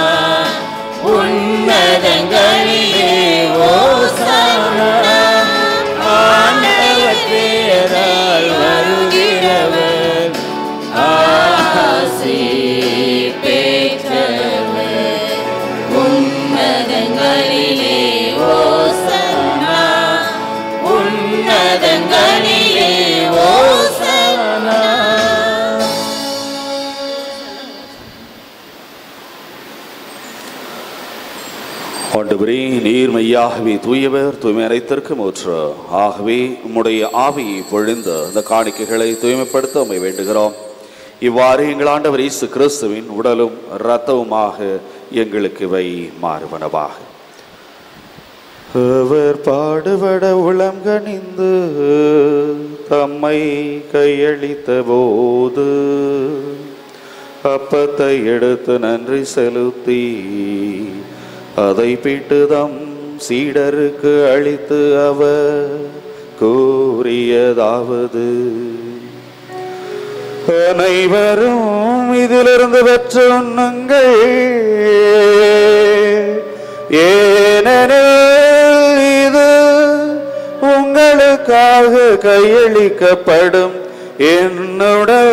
உன்னதங்களிலே ஓசனா ஆண்டவர் பேரால் வருகிறவர் ஆசி பெற்றவர் உன்னதங்களிலே ஓசனா உன்னதங்களிலே ஓசனா ஆண்டவரே நீர் மெய்யாகவே தூயவர் தூய்மை அனைத்திற்கும் ஊற்று ஆகவே உம்முடைய ஆவியை பொழிந்து இந்த காணிக்கைகளை தூய்மைப்படுத்த உம்மை வேண்டுகிறோம் இவ்வாறு எங்கள் ஆண்டவர் இயேசு கிறிஸ்துவின் உடலும் இரத்தவுமாக எங்களுக்கு இவை மாறுவனவாக அவர் பாடுபட உளம் கனிந்து தம்மை கையளித்த போது அப்பத்தை எடுத்து நன்றி செலுத்தி அதை பிட்டு தம் சீடருக்கு அளித்து அவர் கூறியதாவது அனைவரும் இதிலிருந்து பெற்று உண்ணுங்கள் ஏனெனில் இது உங்களுக்காக கையளிக்கப்படும் என்னுடன்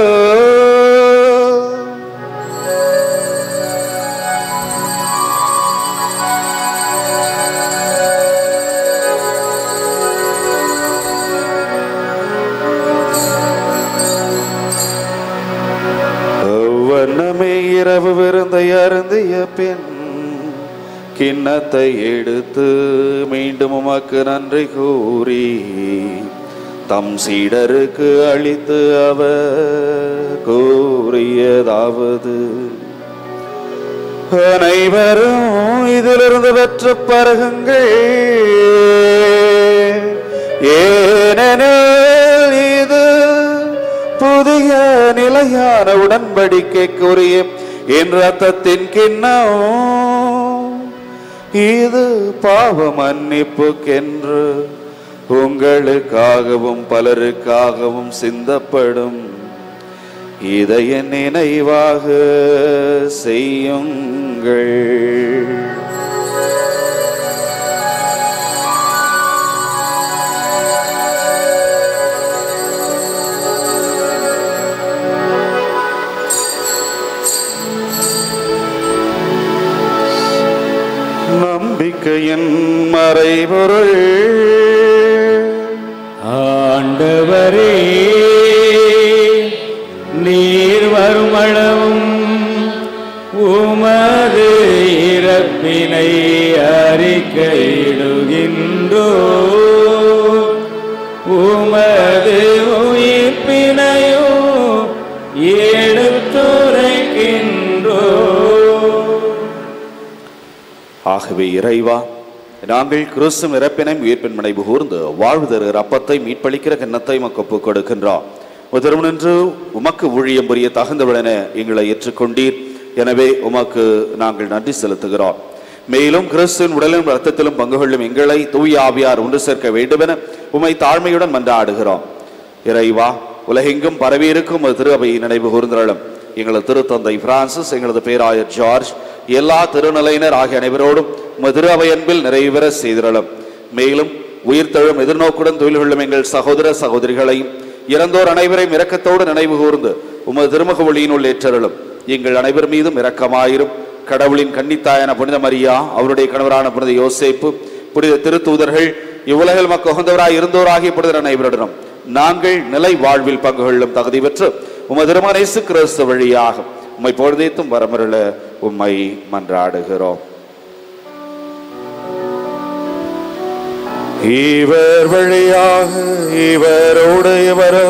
வண்ணமே இரவு விருந்தை அருந்திய பின் கிண்ணத்தை எடுத்து மீண்டும் உமக்கு நன்றி கூறி தம் சீடருக்கு அளித்து அவர் கூறியதாவது அனைவரும் இதிலிருந்து பெற்று பருகுங்கள் ஏனெனில் இது புதிய நிலையான உடன்படிக்கைக்குரிய என் ரத்தத்தின் கிண்ணம் இது பாவ மன்னிப்புக்கென்று உங்களுக்காகவும் பலருக்காகவும் சிந்தப்படும் இதை என் நினைவாக செய்யுங்கள் நம்பிக்கையின் மறைபொருள் ஆண்டவரே நீர் வருமளவும் உமது இறப்பினை அறிக்கையிடுகின்றோ உமது உயிர்ப்பினையோ எடுத்துரைக்கின்றோ ஆகவே இறைவா நாங்கள் கிறிஸ்துவின் இறப்பினையும் உயிர்ப்பின் நினைவு கூர்ந்து வாழ்வு தருகிற அப்பத்தை மீட்பளிக்கிற கிண்ணத்தை உமக்கு ஒப்புக் கொடுக்கின்றோம் உதரும் நின்று உமக்கு ஊழியம் புரிய தகுந்தவளென எங்களை ஏற்றுக்கொண்டீர் எனவே உமக்கு நாங்கள் நன்றி செலுத்துகிறோம் மேலும் கிறிஸ்துவின் உடலிலும் இரத்தத்திலும் பங்கு கொள்ளும் எங்களை தூய ஆவியார் ஒன்று சேர்க்க வேண்டுமென உமை தாழ்மையுடன் மன்றாடுகிறோம் இறைவா உலகெங்கும் பரவியிருக்கும் உமது திரு அவையை நினைவு கூர்ந்தருளும் எங்களது திருத்தந்தை பிரான்சிஸ் எங்களது பேராயர் ஜார்ஜ் எல்லா திருநிலையினர் ஆகிய அனைவரோடும் உமது திரு அவை அன்பில் நிறைவேற செய்திருளும் மேலும் உயிர்த்தெழும் எதிர்நோக்குடன் தொழில் கொள்ளும் எங்கள் சகோதர சகோதரிகளையும் இறந்தோர் அனைவரையும் இரக்கத்தோடு நினைவு கூர்ந்து உமது திருமுக ஒளியினுள் ஏற்றருளும் எங்கள் அனைவர் மீதும் இரக்கமாயிரும் கடவுளின் கன்னித்தாயான புனித மரியா அவருடைய கணவரான புனித யோசேப்பு புனித திருத்தூதர்கள் இவ்வுலகில் மக்கு உகந்தவராய் இருந்தோராகிய புனிதர் அனைவருடனும் நாங்கள் நிலை வாழ்வில் பங்கு கொள்ளும் தகுதி பெற்று உமது திருமணேசு கிறிஸ்து வழியாக உம்மை பொழுதேத்தும் வரமருள உம்மை மன்றாடுகிறோம் இவர் வழியாக இவரோடு இவரோ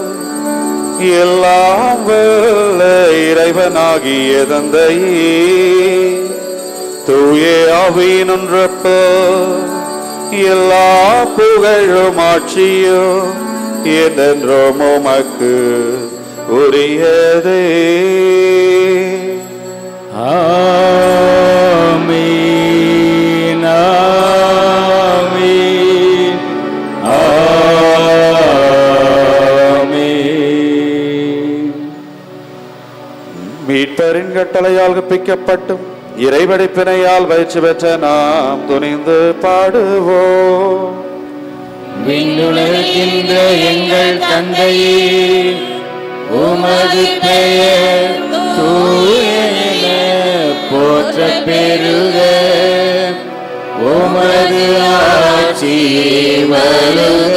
எல்லாம் வல்ல இறைவனாகிய தந்தையே தூய ஆவியின் ஒன்றப்ப எல்லா புகழும் ஆட்சியும் என்றென்றும் உமக்கு உரியதே ஆமீன் ஆமீன் ஆமீன் மீட்பரின் கட்டளையால் கற்பிக்கப்பட்டும் இறைவடிப்பினையால் பயிற்சி பெற்ற நாம் துணிந்து பாடுவோம் விண்ணுலகின்ற எங்கள் தந்தையே உமது பெயர் தூயன போற்ற பெருக உமது ஆட்சி வருக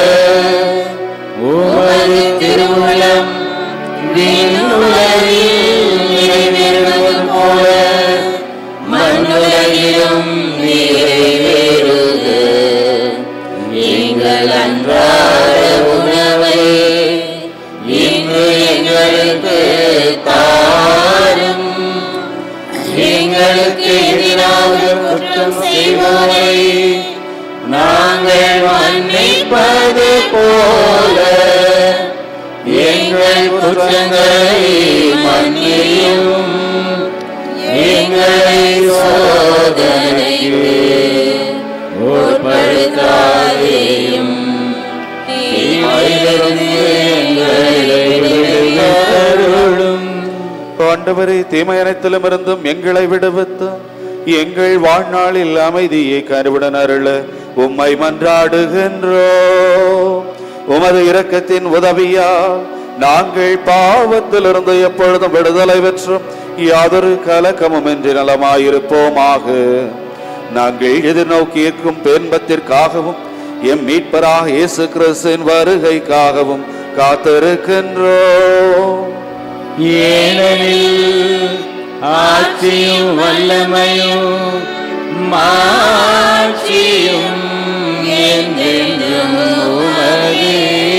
உமது திருவுளம் விண்ணுலகில் நிறைவேறுவது போல மண்ணுலகிலும் நிறைவேறுக எங்கள் அன்றாட உணவை இன்று எங்களுக்கு குற்றங்களை மன்னியும் எங்களை சோதனைக்கு உட்படுத்தாதேயும் தீமையிலிருந்து எங்களை விடுவித்தருளும் ஆண்டவரே தீமை அனைத்திலும் இருந்தும் எங்களை விடுவித்து எங்கள் வாழ்நாளில் அமைதியை கருவுடன் அருள உம்மை மன்றாடுகின்றோ உமது இரக்கத்தின் உதவியால் நாங்கள் பாவத்திலிருந்து எப்பொழுதும் விடுதலை பெற்றும் யாதொரு கலக்கமும் இன்றி நலமாயிருப்போமாக நாங்கள் எதிர்நோக்கி இருக்கும் பேன்பத்திற்காகவும் எம் மீட்பராக இயேசு கிறிஸ்துவின் வருகைக்காகவும் காத்திருக்கின்றோம் ஏனெனில் ஆட்சியும் வல்லமையும் மாட்சியும் என்றென்றும் உமதே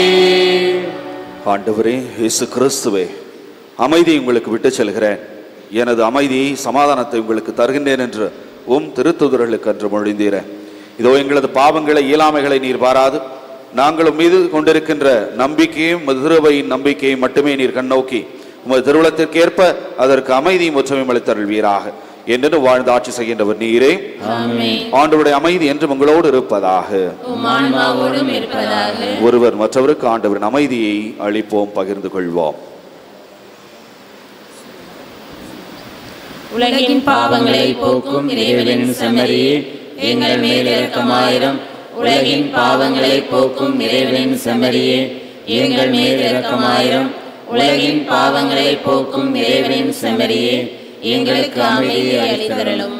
ஆண்டவரே இயேசு கிறிஸ்துவே அமைதி உங்களுக்கு விட்டு செல்கிறேன் எனது அமைதியை சமாதானத்தை உங்களுக்கு தருகின்றேன் என்று உம் திருத்துதர்களுக்கு அன்று மொழிந்தீர இதோ எங்களது பாவங்களை இயலாமைகளை நீர் பாராது நாங்கள் உம் மீது கொண்டிருக்கின்ற நம்பிக்கையும் உமது திருவையின் நம்பிக்கையும் மட்டுமே நீர் கண்ணோக்கி உமது திருவுளத்திற்கேற்ப அதற்கு அமைதியும் ஒற்றுமையும் அளித்தருள்வீராக என்று வாழ்ந்து ஆட்சி செய்கின்றவர் நீரே ஆமென் ஆண்டவருடைய அமைதி என்றும் உங்களோடு இருப்பதாக உம் ஆன்மாவோடும் இருப்பதாக ஒருவர் மற்றவருக்கு ஆண்டவரின் அமைதியை அளிப்போம் பகிர்ந்து கொள்வோம் உலகின் பாவங்களை போக்கும் இறைவனின் செம்மறியே எங்கள் மேல் இரக்கமாயிரம் உலகின் பாவங்களை போக்கும் இறைவனின் செம்மறியே எங்கள் மேல் இரக்கமாயிரம் உலகின் பாவங்களை போக்கும் இறைவனின் செம்மறியே எங்களுக்கு அமைதியை அளித்தருளும்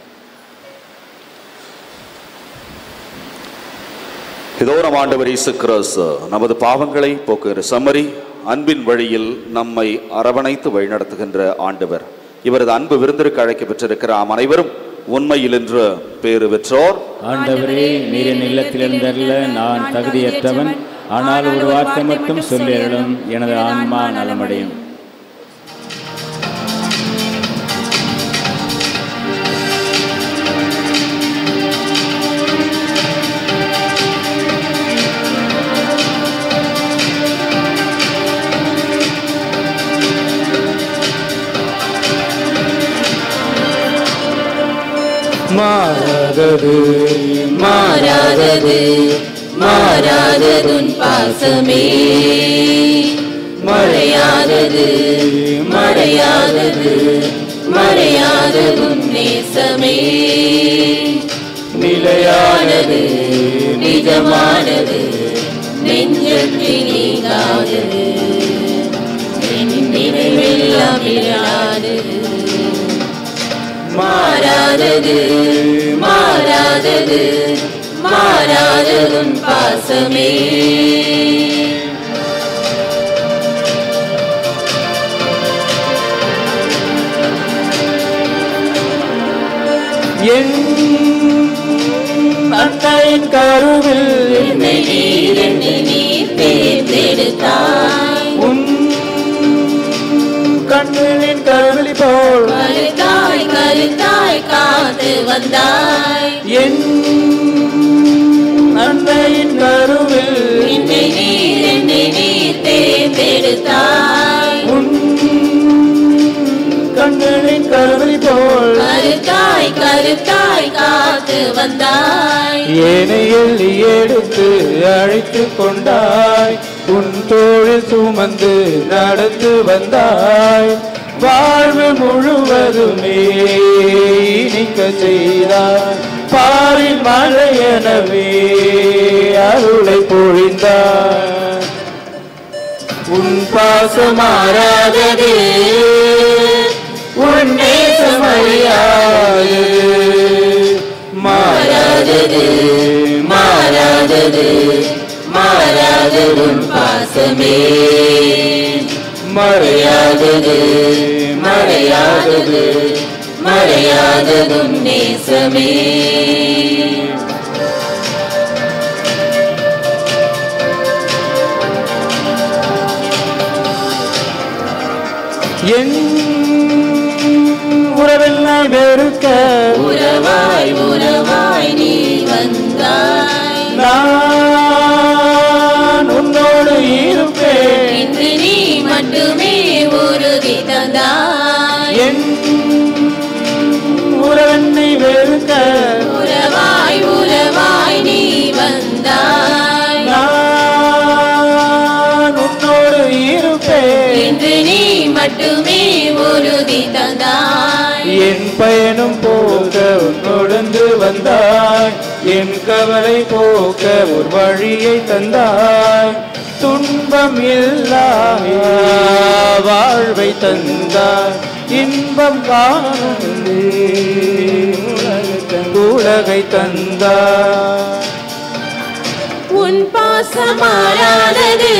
இதோ நம் ஆண்டவர் இயேசு கிறிஸ்து நமது பாவங்களை போக்குகிற சம்மரி அன்பின் வழியில் நம்மை அரவணைத்து வழிநடத்துகின்ற ஆண்டவர் இவரது அன்பு விருந்திற்கு அழைக்க பெற்றிருக்கிற நாம் அனைவரும் உண்மையில் என்று பேறு பெற்றோர் ஆண்டவரே நீரின் இல்லத்திலிருந்தல்ல நான் தகுதியற்றவன் ஆனால் ஒரு வார்த்தை மட்டும் சொல்லியருளும் எனது ஆன்மா நலமடையும் மாறாதது மாறாதது மாறாததுன் பாசமே மழையாதது மழையாதது மழையாததுன் நேசமே நிலையானது நிஜமானது நெஞ்சத்தில் நீங்காதது என் நினைவெல்லாம் இல்லாதது மாறாதது மாறாதது மாறாததுன் பாசமே என் அன்னையின் கருவில் என்னை நீர் என்னை நீர் தேர்ந்தெடுத்தாய் உன் கண்களின் கருவிழி போல் கருத்தாய் கருத்தாய் காத்து வந்தாய் என் அன்னையின் கருவில் என்னை நீர் என்னை நீர் தேர்ந்தெடுத்தாய் உன் கண்களின் கருவிழி போல் கருத்தாய் கருத்தாய் காத்து வந்தாய் ஏனை எள்ளி எடுத்து அழைத்து கொண்டாய் உன் தோழில் சுமந்து நடந்து வந்தாய் வாழ்வு முழுவதுமே இனிக்க செய்தாய் பாரின் மழையெனவே அருளை பொழிந்தாய் உன் பாசம் மாறாதது உன் நேசம் அழியாது மாறாதது மாறாதது மாறாதது உன் பாசமே மறையாதது மறையாதது மறையாததும் நேசமே என் உறவெல்லாம் வெறுக்க உறவாய் உறவாய் நீ வந்தாய் நான் உன்னோடு இருப்பேன் இன்று நீ மட்டும் என்று நீ மட்டுமே உறுதி தந்தாய் என் பயணம் போக்க உன்னொடர்ந்து வந்தாய் என் கவலை போக்க ஒரு வழியை தந்தாய் துன்பம் இல்லா வாழ்வை தந்தாய் இன்பம் காணும் உலகை தந்தாய் உன் பாசம் மாறாதது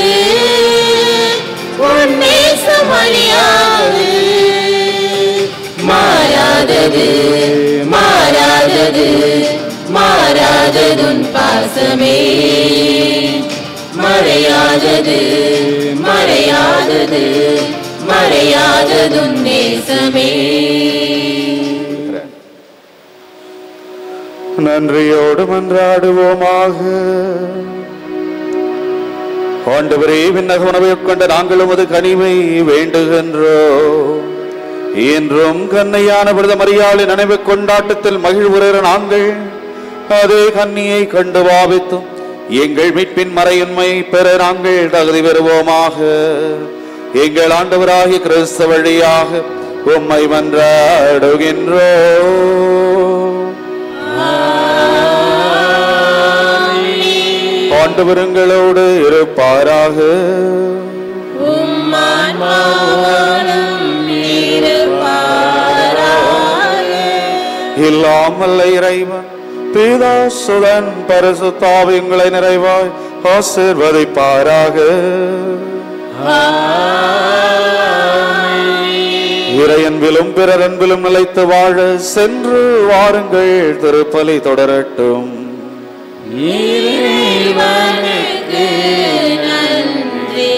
உன் நேசம் அழியாது மாறாதது மாறாதது மாறாதது உன் பாசமே மறையாதது மறையாதது மறையாதது உன் நேசமே நன்றியோடு மன்றாடுவோமாக ஆண்டவரே விண்ணக உணவை கொண்ட நாங்களும் அது கனிவை வேண்டுகின்றோம் என்றும் கண்ணையான விரத மரியாதை நினைவு கொண்டாட்டத்தில் மகிழ்வுற நாங்கள் அதே கன்னியை கண்டு பாவித்தும் எங்கள் மீட்பின் மறையின்மை பெற நாங்கள் தகுதி பெறுவோமாக எங்கள் ஆண்டவராகிய கிறிஸ்து வழியாக உம்மை மன்றாடுகின்றோம் ஆண்டவருங்களோடு இருப்பாராக இல்லாமல் இறைவன் பிதா சுதன் பரிசுத்தாவியங்களை நிறைவாய் ஆசிர்வதிப்பாராக இறையன்பிலும் பிறரன்பிலும் நிலைத்து வாழ சென்று வாருங்கள் திருப்பலி தொடரட்டும் இறைவனுக்கு நன்றி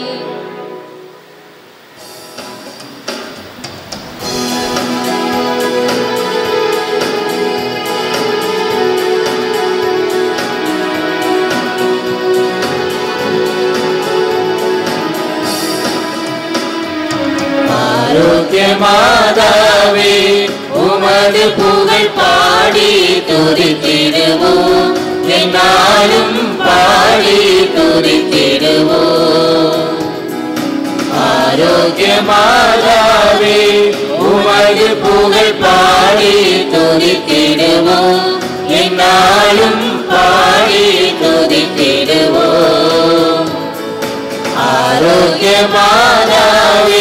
ஆரோக்கிய மாதாவே உமது புகழ் பாடி துதித்திடுவோம் என்னாலும் பாடி துதித்திடுவோம் ஆரோக்கிய மாதாவே உமது புகழ் பாடி துதித்திடுவோம் என்னாலும் பாடி துதித்திடுவோம் ஆரோக்கிய மாதாவே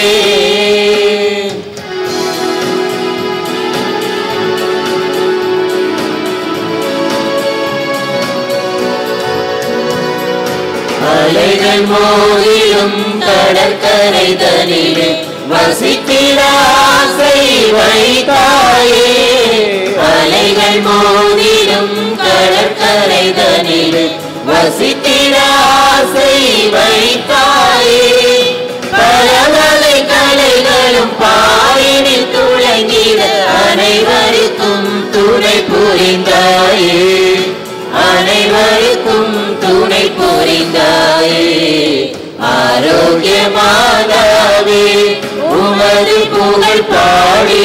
அலைகள் மோதிடும் கடற்கரை தனிலே வசித்திட ஆசை வைத்தாயே அலைகள் மோதிடும் கடற்கரை தனிலே வசித்திட ஆசை வைத்தாயே பலவகை கலைகளும் பாயினில் துளங்கிட அனைவருக்கும் துணை புரிந்தாயே அனைவருக்கும் துணை புரிந்தாயே ஆரோக்கிய மாதாவே உமது புகழ் பாடி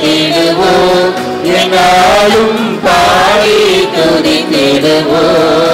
துதித்திடுவோம் என்னாலும் பாடி துதித்திடுவோம்